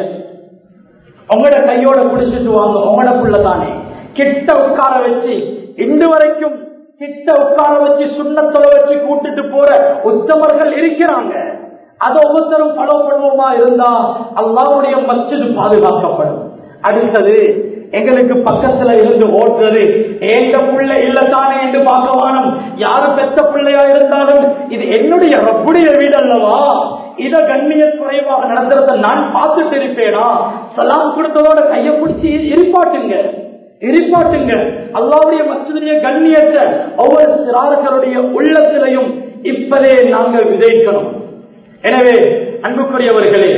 உங்களோட கையோட பிடிச்சிட்டு வாங்க உங்களோட புள்ள தானே கிட்ட உட்கார வச்சு இன்று வரைக்கும் கிட்ட உட்கார வச்சு சுண்ணத்தொலை வச்சு கூட்டிட்டு போற உத்தமர்கள் இருக்கிறாங்க அதை ஒவ்வொருத்தரும் ஃபாலோ பண்ணுவோமா இருந்தா அல்லாவுடைய மஸ்ஜித் பாதுகாக்கப்படும் அடுத்தது எங்களுக்கு பக்கத்துல இருந்து ஓட்டுறது ஏங்க புள்ள இல்லத்தானே என்று பார்க்க வானம் யாரு பெத்த பிள்ளையா இருந்தாலும் இது என்னுடைய ரப்புடைய வீடு அல்லவா இத கண்ணிய குறைவாக நடந்துறத நான் பார்த்துட்டு இருப்பேனா சலாம் கொடுத்ததோட கையை பிடிச்சி இருப்பாட்டுங்க இருப்பாட்டுங்க அல்லாவுடைய மசிதனுடைய கண்ணியற்ற ஒவ்வொரு சிறார்களுடைய உள்ளத்திலையும் இப்பதே நாங்கள் விதைக்கணும் எனவே அன்புக்குரியவர்களே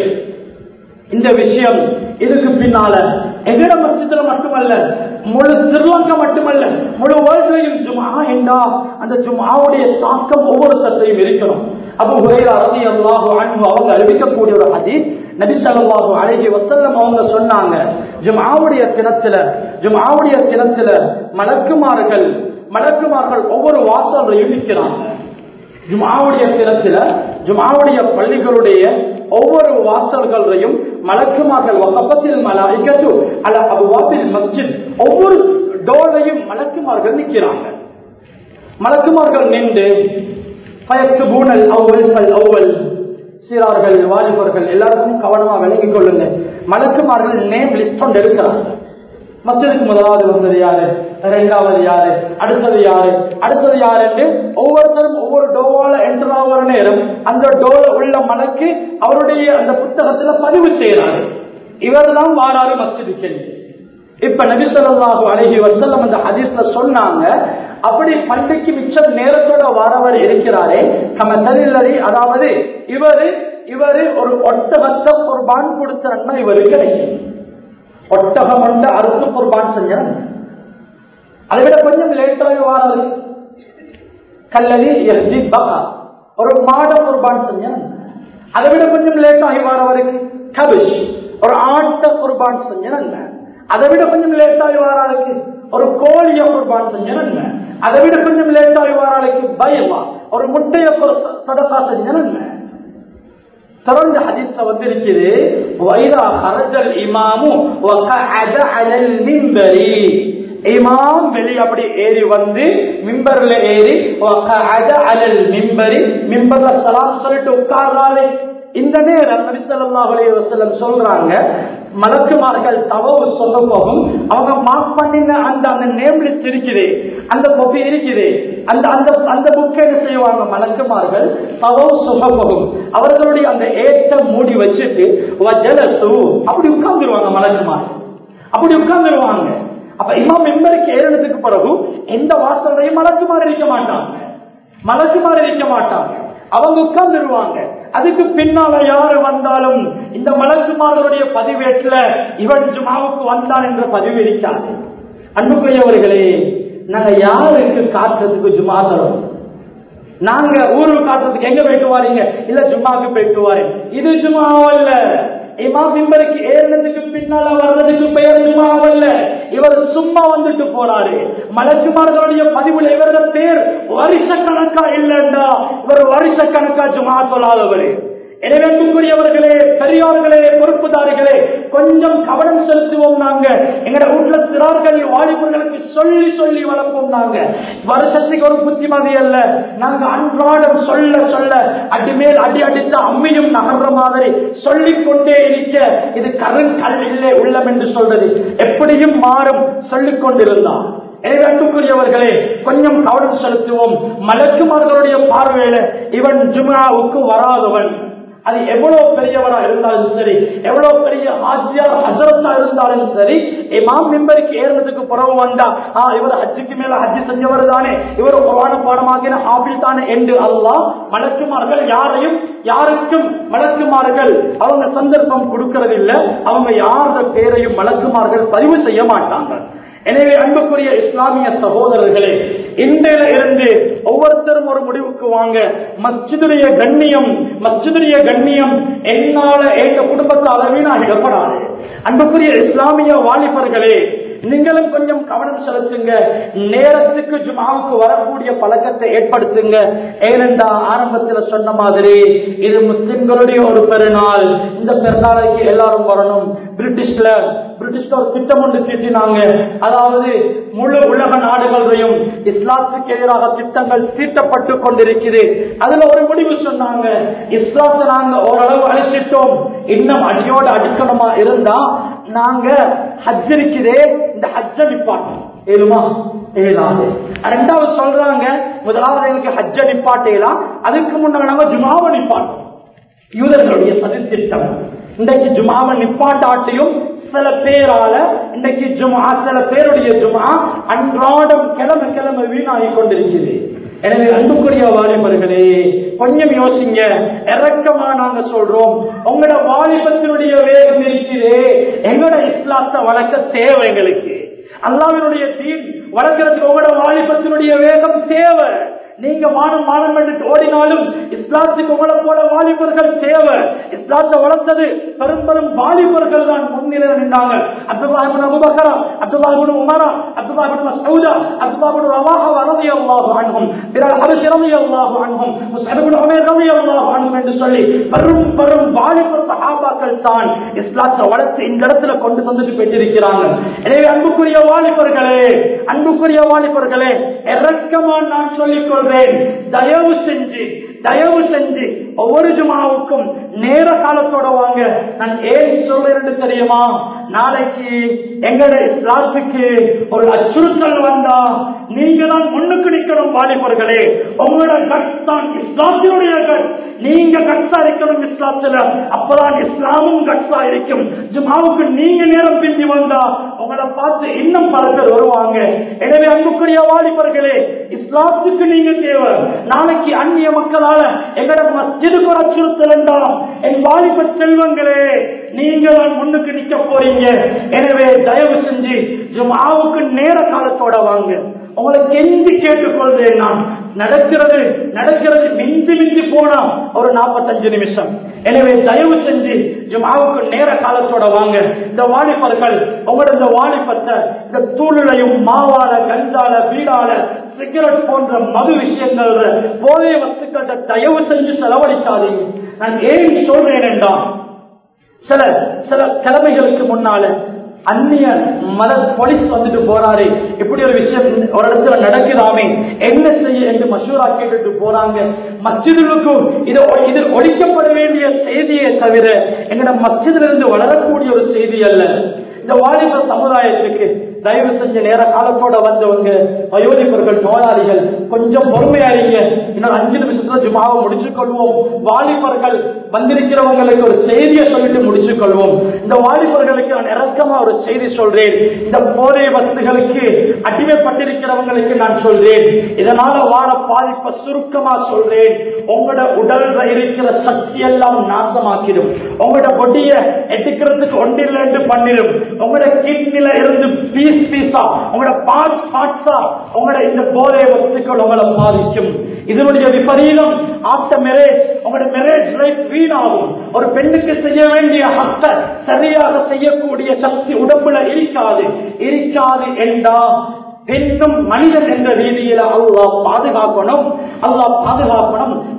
இந்த விஷயம் இதுக்கு பின்னால எங்கட மசிதில மட்டுமல்ல முழு ஸ்ரீலங்கா மட்டுமல்ல முழு வேர்ல்ட்லையும் ஜுமா என்றா அந்த ஜுமாவுடைய தாக்கம் ஒவ்வொருத்தத்தையும் இருக்கணும் அபு ஹுரைரா ரலியல்லாஹு அன்ஹு அவங்க அறிவிக்கக்கூடிய ஒரு ஹதீஸ் நபி ஸல்லல்லாஹு அலைஹி வஸல்லம் அவங்க சொன்னாங்க ஜும்ஆவுடைய தினத்துல ஜும்ஆவுடைய தினத்துல மலக்குமார்கள் மலக்குமார்கள் ஒவ்வொரு வாசல்லையும் நிற்கிறாங்க ஜும்ஆவுடைய தினத்துல ஜும்ஆவுடைய பள்ளிகளுடைய ஒவ்வொரு வாசல்களையும் மலக்குமார்கள் வகப்பத்தில் மலாய்க்கத்து அல அபுவாபில் மஸ்ஜித் ஒவ்வொரு டோரையும் மலக்குமார்கள் நிற்கிறாங்க மலக்குமார்கள் நின்று பயத்துபூனல் அவ்வல் பல் அவ்வல் சிறார்கள் வாலிபர்கள் எல்லாருக்கும் கவனமா விளங்கிக் கொள்ளுங்க மலக்குமார்கள் நேம் லிஸ்ட் கொண்டு இருக்கிறாங்க மஸ்ஜிதுக்கு முதலாவது வந்தது யாரு இரண்டாவது யாரு அடுத்தது யாரு அடுத்தது யாரு என்று ஒவ்வொருத்தரும் ஒவ்வொரு டோவால என்டர் ஆகிற நேரம் அந்த டோல உள்ள மலக்கு அவருடைய அந்த புத்தகத்துல பதிவு செய்யறாரு இவர் தான் வாராரு மஸ்ஜிதுக்கு இப்ப நபிசல்லாஹு அழகி வசல்லம் அந்த ஹதீஸ்ல சொன்னாங்க அப்படி பள்ளிக்கு மிச்சம் நேரத்தோட வாரவர் இருக்கிறாரே நம்ம தலில்லறி அதாவது இவரு இவரு ஒரு ஒட்டகத்தை குர்பான் கொடுத்த நன்மை இவருக்கு கிடைக்கும் ஒட்டகம் கொண்ட அறுத்து குர்பான் செஞ்ச நன்மை. அதை விட கொஞ்சம் லேட்டாக வாராது கல்லதி எஸ்டி பகா ஒரு மாட குர்பான் செஞ்ச நன்மை. அதை விட கொஞ்சம் லேட்டாகி வாரவருக்கு கபிஷ் ஒரு ஆட்ட குர்பான் செஞ்ச நன்மை அதை விட கொஞ்சம் லேட்டாகி வாராளுக்கு ஒரு கோழிய குர்பான் செஞ்ச நன்மை அதை விட கொஞ்சம் லேட்டாகி வாராளுக்கு பயமா ஒரு முட்டைய சதப்பா செஞ்ச நன்மை தொடர்ந்து ஹதீஸ்ல வந்திருக்குது வைரா ஹரஜல் இமாமு வகஅத அலல் மிம்பரி இமாம் வெளி அப்படி ஏறி வந்து மிம்பர்ல ஏறி வகஅத அலல் மிம்பரி மிம்பர்ல சலாம் சொல்லிட்டு உட்கார்றாரு இந்த நேரம் நபி ஸல்லல்லாஹு அலைஹி வஸல்லம் சொல்றாங்க மலக்குமார்கள் தவவு சொல்ல போகும் அவங்க மார்க் பண்ணின அந்த அந்த நேம் லிஸ்ட் இருக்குது அந்த கொப்பி இருக்குது அந்த அந்த அந்த புக்கை என்ன செய்வாங்க மலக்குமார்கள் தவவு சொல்ல போகும் அவர்களுடைய அந்த ஏட்ட மூடி வச்சுட்டு வஜலசு அப்படி உட்கார்ந்துருவாங்க மலக்குமார்கள் அப்படி உட்கார்ந்துருவாங்க அப்ப இமாம் மெம்பருக்கு ஏறினதுக்கு பிறகு எந்த வாசலையும் மலக்குமார் இருக்க மாட்டாங்க மலக்குமார் இருக்க மாட்டாங்க அவங்க உட்கார்ந்துருவாங்க அதுக்கு பின்னால யாரு வந்தாலும் இந்த மலக்குமார்களுடைய பதிவேட்டுல இவன் ஜுமாவுக்கு வந்தான் என்ற பதிவு இருக்காது அன்புக்குரியவர்களே நாங்க யாருக்கு காட்டுறதுக்கு ஜுமா தரோம் நாங்க ஊருக்கு காட்டுறதுக்கு எங்க போயிட்டு வாரீங்க இல்ல ஜும்மாக்கு போயிட்டு வாரேன் இது ஜுமாவல்ல இமா மிம்பருக்கு ஏறினதுக்கு பின்னால வர்றதுக்கு பெயர் ஜுமாவல்ல இவர் சும்மா வந்துட்டு போறாரு மலக்குமார்களுடைய பதிவுல இவரது பேர் வருஷ கணக்கா இல்லண்டா இவர் வருஷ கணக்கா ஜுமா சொல்லாதவர் எனவே அன்புக்குரியவர்களே பெரியோர்களே பொறுப்புதாரிகளே கொஞ்சம் கவனம் செலுத்துவோம் நாங்க எங்கட வீட்டுல சிறார்கள் வாலிபர்களுக்கு சொல்லி சொல்லி வளர்ப்போம் நாங்க வருஷத்துக்கு ஒரு புத்திமதி அல்ல நாங்க அன்றாடம் சொல்ல சொல்ல அடி மேல் அடி அடித்த அம்மியும் நகர்ற மாதிரி சொல்லிக் கொண்டே இருக்க இது கரண் கல்வியிலே உள்ளம் என்று சொல்றது எப்படியும் மாறும் சொல்லிக் கொண்டிருந்தான் எனவே அன்புக்குரியவர்களே கொஞ்சம் கவனம் செலுத்துவோம் மலக்குமார்களுடைய பார்வையில இவன் ஜும்ராவுக்கு வராதவன் அது எவ்வளவு பெரியவரா இருந்தாலும் சரி எவ்வளவு பெரிய ஆஜியார் ஹசரத்தா இருந்தாலும் சரி இமாம் மெம்பருக்கு ஏறினதுக்கு புறவு வந்தா ஆ இவர் ஹஜ்ஜுக்கு மேல ஹஜ்ஜி செஞ்சவர் தானே இவர் குரான பாடமாக்கின ஹாபில் தானே என்று அல்லாஹ் மலக்குமார்கள் யாரையும் யாருக்கும் மலக்குமார்கள் அவங்க சந்தர்ப்பம் கொடுக்கறதில்லை அவங்க யாரோட பேரையும் மலக்குமார்கள் பதிவு செய்ய மாட்டாங்க எனவே அன்புக்குரிய இஸ்லாமிய சகோதரர்களே இன்றையில இருந்து ஒவ்வொருத்தரும் ஒரு முடிவுக்கு வாங்க மஸ்ஜிதுடைய கண்ணியம் மஸ்ஜிதுடைய கண்ணியம் என்னால எங்க குடும்பத்தால வீணாகிடப்படாது அன்புக்குரிய இஸ்லாமிய வாலிபர்களே நீங்களும் கொஞ்சம் கவனம் செலுத்துங்க நேரத்துக்கு ஜுமாவுக்கு வரக்கூடிய பழக்கத்தை ஏற்படுத்துங்க ஏனென்றா ஆரம்பத்துல சொன்ன மாதிரி இது முஸ்லிம்களுடைய ஒரு பெருநாள் இந்த பெருநாளைக்கு எல்லாரும் வரணும் பிரிட்டிஷ்ல பிரிட்டிஷ்ல ஒரு திட்டம் ஒன்று தீட்டினாங்க அதாவது முழு உலக நாடுகளையும் இஸ்லாத்துக்கு எதிராக திட்டங்கள் தீட்டப்பட்டு கொண்டிருக்குது அதுல ஒரு முடிவு சொன்னாங்க இஸ்லாத்தை நாங்க ஓரளவு அழிச்சிட்டோம் இன்னும் அடியோடு அடிக்கணுமா இருந்தா நாங்க ஹஜ் இருக்குதே இந்த ஹஜ்ஜ நிப்பாட்டோம் ஏழுமா ஏழாது ரெண்டாவது சொல்றாங்க முதலாவது எங்களுக்கு ஹஜ்ஜ நிப்பாட்டேலாம் அதுக்கு முன்னாடி நாங்க ஜுமாவை நிப்பாட்டோம் யூதர்களுடைய சதித்திட்டம் இன்றைக்கு ஜுமாவை நிப்பாட்டாட்டியும் சில பேரால இன்றைக்கு ஜுமா சில பேருடைய ஜுமா அன்றாடம் கிழமை கிழமை வீணாகி கொண்டிருக்கிறது எனவே அன்புக்குரிய வாலிபர்களே கொஞ்சம் யோசிங்க இறக்கமா நாங்க சொல்றோம் உங்களோட வாலிபத்தினுடைய வேகம் இருக்கிறே எங்களோட இஸ்லாத்தை வளர்க்க தேவை எங்களுக்கு அல்லாவினுடைய தீன் வளர்க்கறதுக்கு உங்களோட வாலிபத்தினுடைய வேகம் தேவை நீங்க மானம் மானம் என்று ஓடினாலும் இஸ்லாத்துக்கு உங்களை போல வாலிபர்கள் தேவை இஸ்லாத்தை வளர்த்தது பெரும் பெரும் வாலிபர்கள் தான் முன்னிலையில் நின்றாங்க அப்துல்லாஹிபின் அபுபக்கரா அப்துல்லாஹிபின் உமரா அப்துல்லாஹிபின் மசூதா அப்துல்லாஹிபின் ரவாஹா ரலியல்லாஹு அன்ஹும் பிறர் அபஷ் ரலியல்லாஹு அன்ஹும் முஸ்அப் இப்னு உமைர் ரலியல்லாஹு அன்ஹும் என்று சொல்லி பெரும் பெரும் வாலிப சஹாபாக்கள் தான் இஸ்லாத்தை வளர்த்து இந்த இடத்துல கொண்டு வந்துட்டு பெற்றிருக்கிறாங்க எனவே அன்புக்குரிய வாலிபர்களே அன்புக்குரிய வாலிபர்களே இறக்கமா நான் சொல்லிக் கொள்றேன் தயவு செஞ்சு தயவு செஞ்சு ஒவ்வொரு ஜுமாவுக்கும் நேர காலத்தோட வாங்க நான் ஏன் சொல்றேன் தெரியுமா நாளைக்கு எங்களோட இஸ்லாத்துக்கு ஒரு அச்சுறுத்தல் வந்தா நீங்க தான் முன்னுக்கு நிக்கணும் வாலிபர்களே உங்களோட கட்ஸ் தான் இஸ்லாத்தினுடைய கட்ஸ் நீங்க கட்ஸா இருக்கணும் இஸ்லாத்துல அப்பதான் இஸ்லாமும் கட்ஸா இருக்கும் ஜுமாவுக்கு நீங்க நேரம் பிந்தி வந்தா உங்களை பார்த்து இன்னும் பல பேர் வருவாங்க எனவே அன்புக்குரிய வாலிபர்களே இஸ்லாத்துக்கு நீங்க தேவை நாளைக்கு அந்நிய மக்களால எங்கட மஸ்ஜிதுக்கு ஒரு அச்சுறுத்தல் என்றால் என் வாலிப செல்வங்களே நீங்க தான் முன்னுக்கு நிக்க போறீங்க எனவே தயவு செஞ்சு ஜுமாவுக்கு நேர காலத்தோட வாங்க உங்களை கெஞ்சி கேட்டுக்கொள்றேன் நான் நடக்கிறது நடக்கிறது மிஞ்சி மிஞ்சி போனா ஒரு நாற்பத்தஞ்சு நிமிஷம் எனவே தயவு செஞ்சு ஜுமாவுக்கு நேர காலத்தோட வாங்க இந்த வாலிபர்கள் உங்களோட இந்த வாலிபத்தை இந்த தூளிலையும் மாவால கஞ்சால வீடால சிகரெட் போன்ற மது விஷயங்கள் போதைய வஸ்துக்கள்கிட்ட தயவு செஞ்சு செலவழிக்காதீங்க நான் ஏன் சொல்றேன் என்றால் சில சில கிழமைகளுக்கு முன்னால அந்நிய மத போலீஸ் வந்துட்டு போறாரு இப்படி ஒரு விஷயம் ஒரு இடத்துல நடக்குதாமே என்ன செய்ய என்று மசூரா கேட்டுட்டு போறாங்க மஸ்ஜிதுக்கு இது இது ஒழிக்கப்பட வேண்டிய செய்தியை தவிர எங்கட மஸ்ஜிதிலிருந்து வளரக்கூடிய ஒரு செய்தி அல்ல இந்த வாலிப சமுதாயத்துக்கு தயவு செஞ்ச நேர காலத்தோட வந்தவங்க வயோதிபர்கள் நோயாளிகள் கொஞ்சம் பொறுமையாறீங்க இன்னொரு அஞ்சு நிமிஷத்துல ஜுமாவை முடிச்சு கொள்வோம் வாலிபர்கள் வந்திருக்கிறவங்களுக்கு ஒரு செய்தியை சொல்லிட்டு முடிச்சு கொள்வோம் இந்த வாலிபர்களுக்கு நான் இறக்கமா ஒரு செய்தி சொல்றேன் இந்த போதை வசதிகளுக்கு அடிமைப்பட்டிருக்கிறவங்களுக்கு நான் சொல்றேன் இதனால வார பாதிப்பை சுருக்கமா சொல்றேன் உங்களோட உடல்ல இருக்கிற சக்தி எல்லாம் நாசமாக்கிடும் உங்களோட பொடிய எடுக்கிறதுக்கு ஒன்றில் என்று பண்ணிடும் உங்களோட கிட்னில இருந்து பீஸ் பீஸா உங்களோட பார்ட்ஸ் பார்ட்ஸா உங்களோட இந்த போதை வஸ்துக்கள் உங்களை பாதிக்கும் இதனுடைய விபரீதம் ஆஃப்டர் மேரேஜ் உங்களோட மேரேஜ் லைஃப் வீணாகும் ஒரு பெண்ணுக்கு செய்ய வேண்டிய ஹக்க சரியாக செய்யக்கூடிய சக்தி உடம்புல இருக்காது இருக்காது என்றா பெண்ணும் மனிதன் என்ற ரீதியில அல்லாஹ் பாதுகாக்கணும் அல்லாஹ் பாதுகாக்கணும்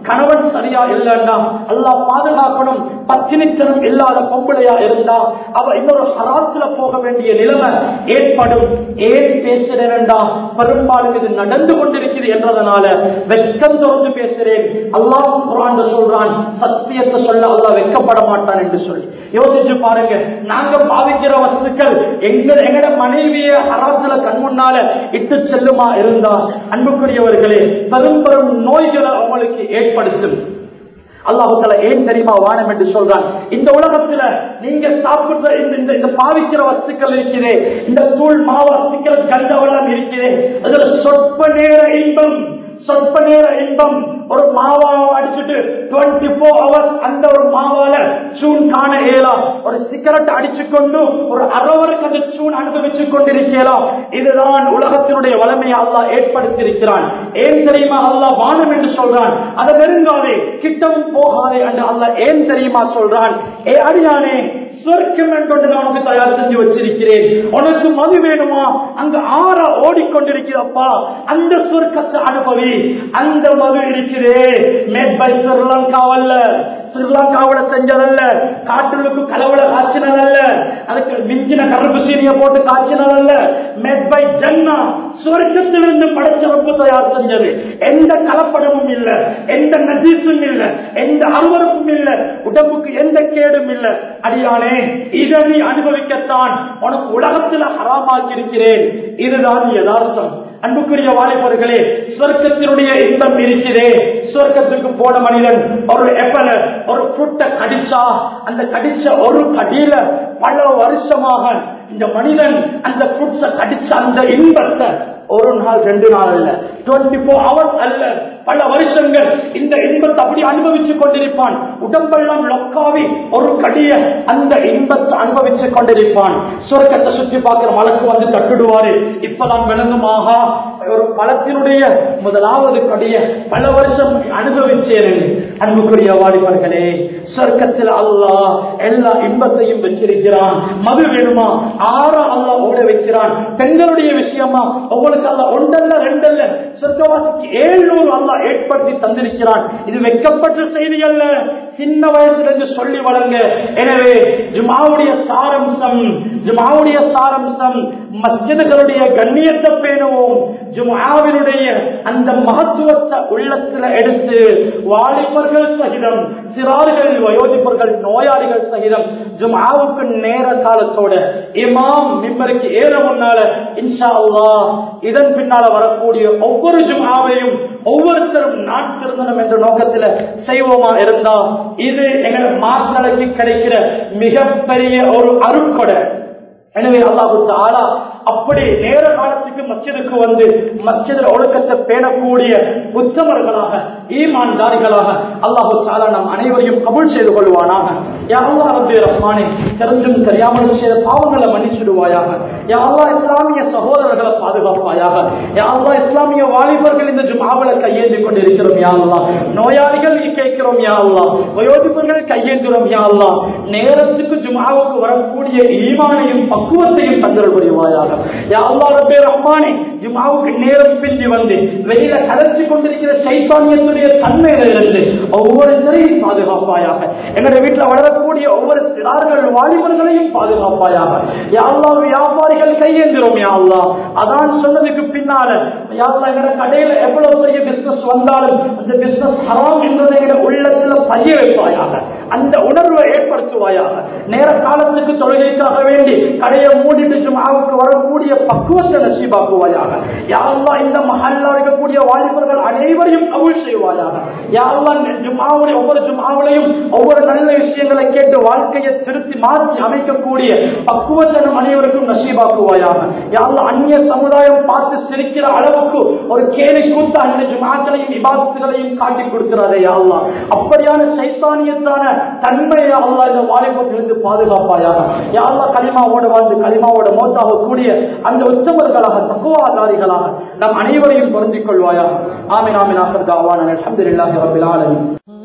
கணவன் சரியா இல்லைன்னா அல்லாஹ் பாதுகாக்கணும் பத்தினித்தனம் இல்லாத பொம்பளையா இருந்தா அவ இன்னொரு ஹராத்துல போக வேண்டிய நிலைமை ஏற்படும் ஏன் பேசுறேன்டா பெரும்பாலும் இது நடந்து கொண்டிருக்கிறது என்றதனால வெட்கம் தொடர்ந்து பேசுறேன் அல்லாஹ் குரான் சொல்றான் சத்தியத்தை சொல்ல அல்லாஹ் வெட்கப்பட மாட்டான் என்று சொல்லி யோசிச்சு பாருங்க நாங்க பாவிக்கிற வஸ்துக்கள் எங்க எங்கட மனைவிய ஹராத்துல கண் முன்னால இட்டு செல்லுமா இருந்தா அன்புக்குரியவர்களே பெரும் பெரும் நோய்களை அவங்களுக்கு ஏற்படுத்தும் அல்லாஹால ஏன் தெரியுமா வானம் என்று சொல்றான் இந்த உலகத்துல நீங்க சாப்பிடுற இந்த இந்த- இந்த பாவிக்கிற வஸ்துக்கள் இருக்கிறே இந்த தூள் மாவு வஸ்துக்கள் கஞ்சவெல்லாம் இருக்கிறே அதுல சொற்ப நேர இன்பம் சொற்ப நேர இன்பம் ஒரு மாவாவை அடிச்சுட்டு டுவெண்ட்டி ஃபோர் ஹவர்ஸ் அந்த ஒரு மாவால சூன் காண இயலாம் ஒரு சிகரெட் அடிச்சு கொண்டு ஒரு அரவருக்கு அந்த சூன் அனுபவிச்சு கொண்டிருக்கலாம் இதுதான் உலகத்தினுடைய வளமையை அல்லாஹ் ஏற்படுத்தியிருக்கிறான் ஏன் தெரியுமா அல்லாஹ் வானம் என்று சொல்றான் அதை நெருங்காதே கிட்டவும் போகாதே என்று அல்லாஹ் ஏன் தெரியுமா சொல்றான் ஏ அடியானே சொர்க்கம் என்று நான் உனக்கு தயார் செஞ்சு வச்சிருக்கிறேன் உனக்கு மது வேணுமா அங்க ஆற ஓடிக்கொண்டிருக்கிறப்பா அந்த சொர்க்கத்தை அனுபவி அந்த மது இருக்கிறே மேட் பை ஸ்ரீலங்காவல்ல ஸ்ரீலங்காவோட செஞ்சதல்ல காட்டுக்கு கலவள காய்ச்சினதல்ல அதுக்கு மிஞ்சின கருப்பு சீனிய போட்டு காய்ச்சினதல்ல மேட் பை ஜன்னா சுவர்க்கத்திலிருந்து படைச்ச ரொம்ப தயார் செஞ்சது எந்த கலப்படமும் இல்ல எந்த நஜீசும் இல்ல எந்த அருவருப்பும் இல்ல உடம்புக்கு எந்த கேடும் இல்ல அடியானே இதை நீ அனுபவிக்கத்தான் உனக்கு உலகத்துல ஹராமாக்கி இருக்கிறேன் இதுதான் யதார்த்தம் அன்புக்குரிய வாலிபர்களே சொர்க்கத்தினுடைய இன்பம் இருக்கிறே சொர்க்கத்துக்கு போன மனிதன் ஒரு எப்பல ஒரு புட்டை கடிச்சா அந்த கடிச்ச ஒரு கடியில பல வருஷமாக இந்த மனிதன் அந்த புட்ஸ கடிச்ச அந்த இன்பத்தை ஒரு நாள் ரெண்டு நாள் அல்ல டுவெண்ட்டி போர் ஹவர்ஸ் அல்ல பல வருஷங்கள் இந்த இன்பத்தை அப்படி அனுபவிச்சுக் கொண்டிருப்பான் உடம்பெல்லாம் லொக்காவி ஒரு கடிய அந்த இன்பத்தை அனுபவிச்சுக் கொண்டிருப்பான் சுரக்கத்தை சுற்றி பார்க்கிற மலக்கு வந்து தட்டுடுவாரு இப்பதான் விளங்குமாக ஒரு பழத்தினுடைய முதலாவது கடிய பல வருஷம் அனுபவிச்சேன் அன்புக்குரிய வாலிபர்களே சொர்க்கத்தில் அல்லாஹ் எல்லா இன்பத்தையும் வச்சிருக்கிறான் மது வேணுமா ஆறா அல்லாஹ் ஓட வைக்கிறான் பெண்களுடைய விஷயமா உங்களுக்கு அல்ல ஒன்றல்ல ரெண்டல்ல சொர்க்கவாசிக்கு ஏழுநூறு அல்லாஹ் ஏற்படுத்தி தந்திருக்கிறான் இது வெக்கப்பட்ட செய்தி அல்ல சின்ன வயசுலேருந்து சொல்லி வளங்க எனவே ஜுமாவுடைய சாரம்சம் ஜுமாவுடைய சாரம்சம் மஸ்ஜிதுகளுடைய கண்ணியத்தை பேணுவோம் ஜுமாவினுடைய அந்த மகத்துவத்தை உள்ளத்துல எடுத்து வாலிபர்கள் சகிதம் சிறார்கள் வயோதிபர்கள் நோயாளிகள் சகிதம் ஜுமாவுக்கு நேர காலத்தோட இமாம் மிம்பருக்கு ஏற முன்னால இன்ஷா அல்லாஹ் இதன் பின்னால வரக்கூடிய ஒவ்வொரு ஜுமாவையும் ஒவ்வொருத்தரும் நாட்டிருந்தனம் என்ற நோக்கத்துல செய்வோமா இருந்தா இது எங்களை மாற்றலைக்கு கிடைக்கிற மிகப்பெரிய ஒரு அருட்கொடை எனவே அல்லாஹு தாலா அப்படி நேர காலத்துக்கு மஸ்ஜிதுக்கு வந்து மஸ்ஜிதில் ஒழுக்கத்தை பேணக்கூடிய உத்தமர்களாக ஈமான்தாரிகளாக அல்லாஹு தாலா நம் அனைவரையும் கபூல் செய்து கொள்வானாக யா அல்லாஹ் ரப்பி ரஹ்மானே தெரிஞ்சும் தெரியாமலும் செய்த பாவங்களை மன்னிச்சிடுவாயாக யா அல்லாஹ் இஸ்லாமிய சகோதரர்களை பாதுகாப்பாயாக யா அல்லாஹ் இஸ்லாமிய வாலிபர்கள் இந்த ஜுமாவில கையேந்தி கொண்டிருக்கிறோம் யா அல்லாஹ் நோயாளிகள் கேட்கிறோம் யா அல்லாஹ் வயோதிபர்கள் கையேந்துகிறோம் யா அல்லாஹ் நேரத்துக்கு ஜுமாவுக்கு வரக்கூடிய ஈமானையும் பக்குவத்தையும் தந்தல் புரிவாயாக யா அல்லாஹ் ரப்பே ரஹ்மானே ஜுமாவுக்கு நேரம் பிந்தி வந்து வெளியில கலர்ச்சி கொண்டிருக்கிற சைத்தானியத்துடைய தன்மையில இருந்து ஒவ்வொருத்தரையும் பாதுகாப்பாயாக எங்களுடைய வீட்டுல வளரக்கூடிய ஒவ்வொரு சிறார்கள் வாலிபர்களையும் பாதுகாப்பாயாக யா அல்லாஹ் வியாபாரிகள் கையேந்திரோம் யா அல்லாஹ் அதான் சொன்னதுக்கு பின்னால யா அல்லாஹ் எங்களோட கடையில எவ்வளவு பெரிய பிசினஸ் வந்தாலும் அந்த பிசினஸ் ஹராம் என்பதை எங்களோட உள்ளத்துல பதிய வைப்பாயாக அந்த உணர்வை ஏற்படுத்துவாயாக நேர காலத்துக்கு தொழுகைக்காக வேண்டி கடையை மூடிட்டு ஜுமாவுக்கு வரக்கூடிய பக்குவத்தை நசீபாக்குவாயாக யாரெல்லாம் இந்த மஹல்ல இருக்கக்கூடிய வாலிபர்கள் அனைவரையும் கவுள் செய்வாயாக யாரெல்லாம் ஜுமாவுடைய ஒவ்வொரு ஜுமாவிலையும் ஒவ்வொரு நல்ல விஷயங்களை கேட்டு வாழ்க்கையை திருத்தி மாற்றி அமைக்கக்கூடிய பக்குவத்தை நம் அனைவருக்கும் நசீபாக்குவாயாக யாரெல்லாம் அந்நிய சமுதாயம் பார்த்து சிரிக்கிற அளவுக்கு ஒரு கேலி கூத்தா இந்த ஜுமாக்களையும் இபாத்துகளையும் காட்டி கொடுக்கிறாரே யாரெல்லாம் அப்படியான சைத்தானியத்தான தன்மையை அல்லா இந்த வாலிபத்திலிருந்து பாதுகாப்பாயாக யாரெல்லாம் களிமாவோட வாழ்ந்து களிமாவோட மோத்தாக கூடிய அந்த உத்தமர்களாக தக்குவாதாரிகளாக நம் அனைவரையும் பொருந்திக் கொள்வாயாக ஆமின் ஆமின் ஆசர் தாவான அலமதுல்லாஹி ரபில் ஆலமீன்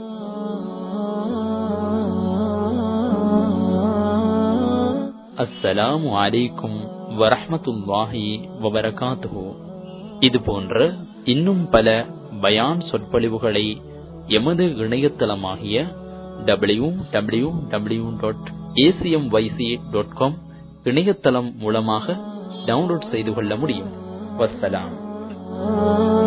அஸ்ஸலாமு அலைக்கும் வரஹ்மத்துல்லாஹி வபரகாத்துஹு இது போன்ற இன்னும் பல பயான் சொற்பொழிவுகளை எமது இணையதளமாகிய W W W dot ACM YC dot com இணையதளம் மூலமாக டவுன்லோட் செய்து கொள்ள முடியும் வஸ்ஸலாம்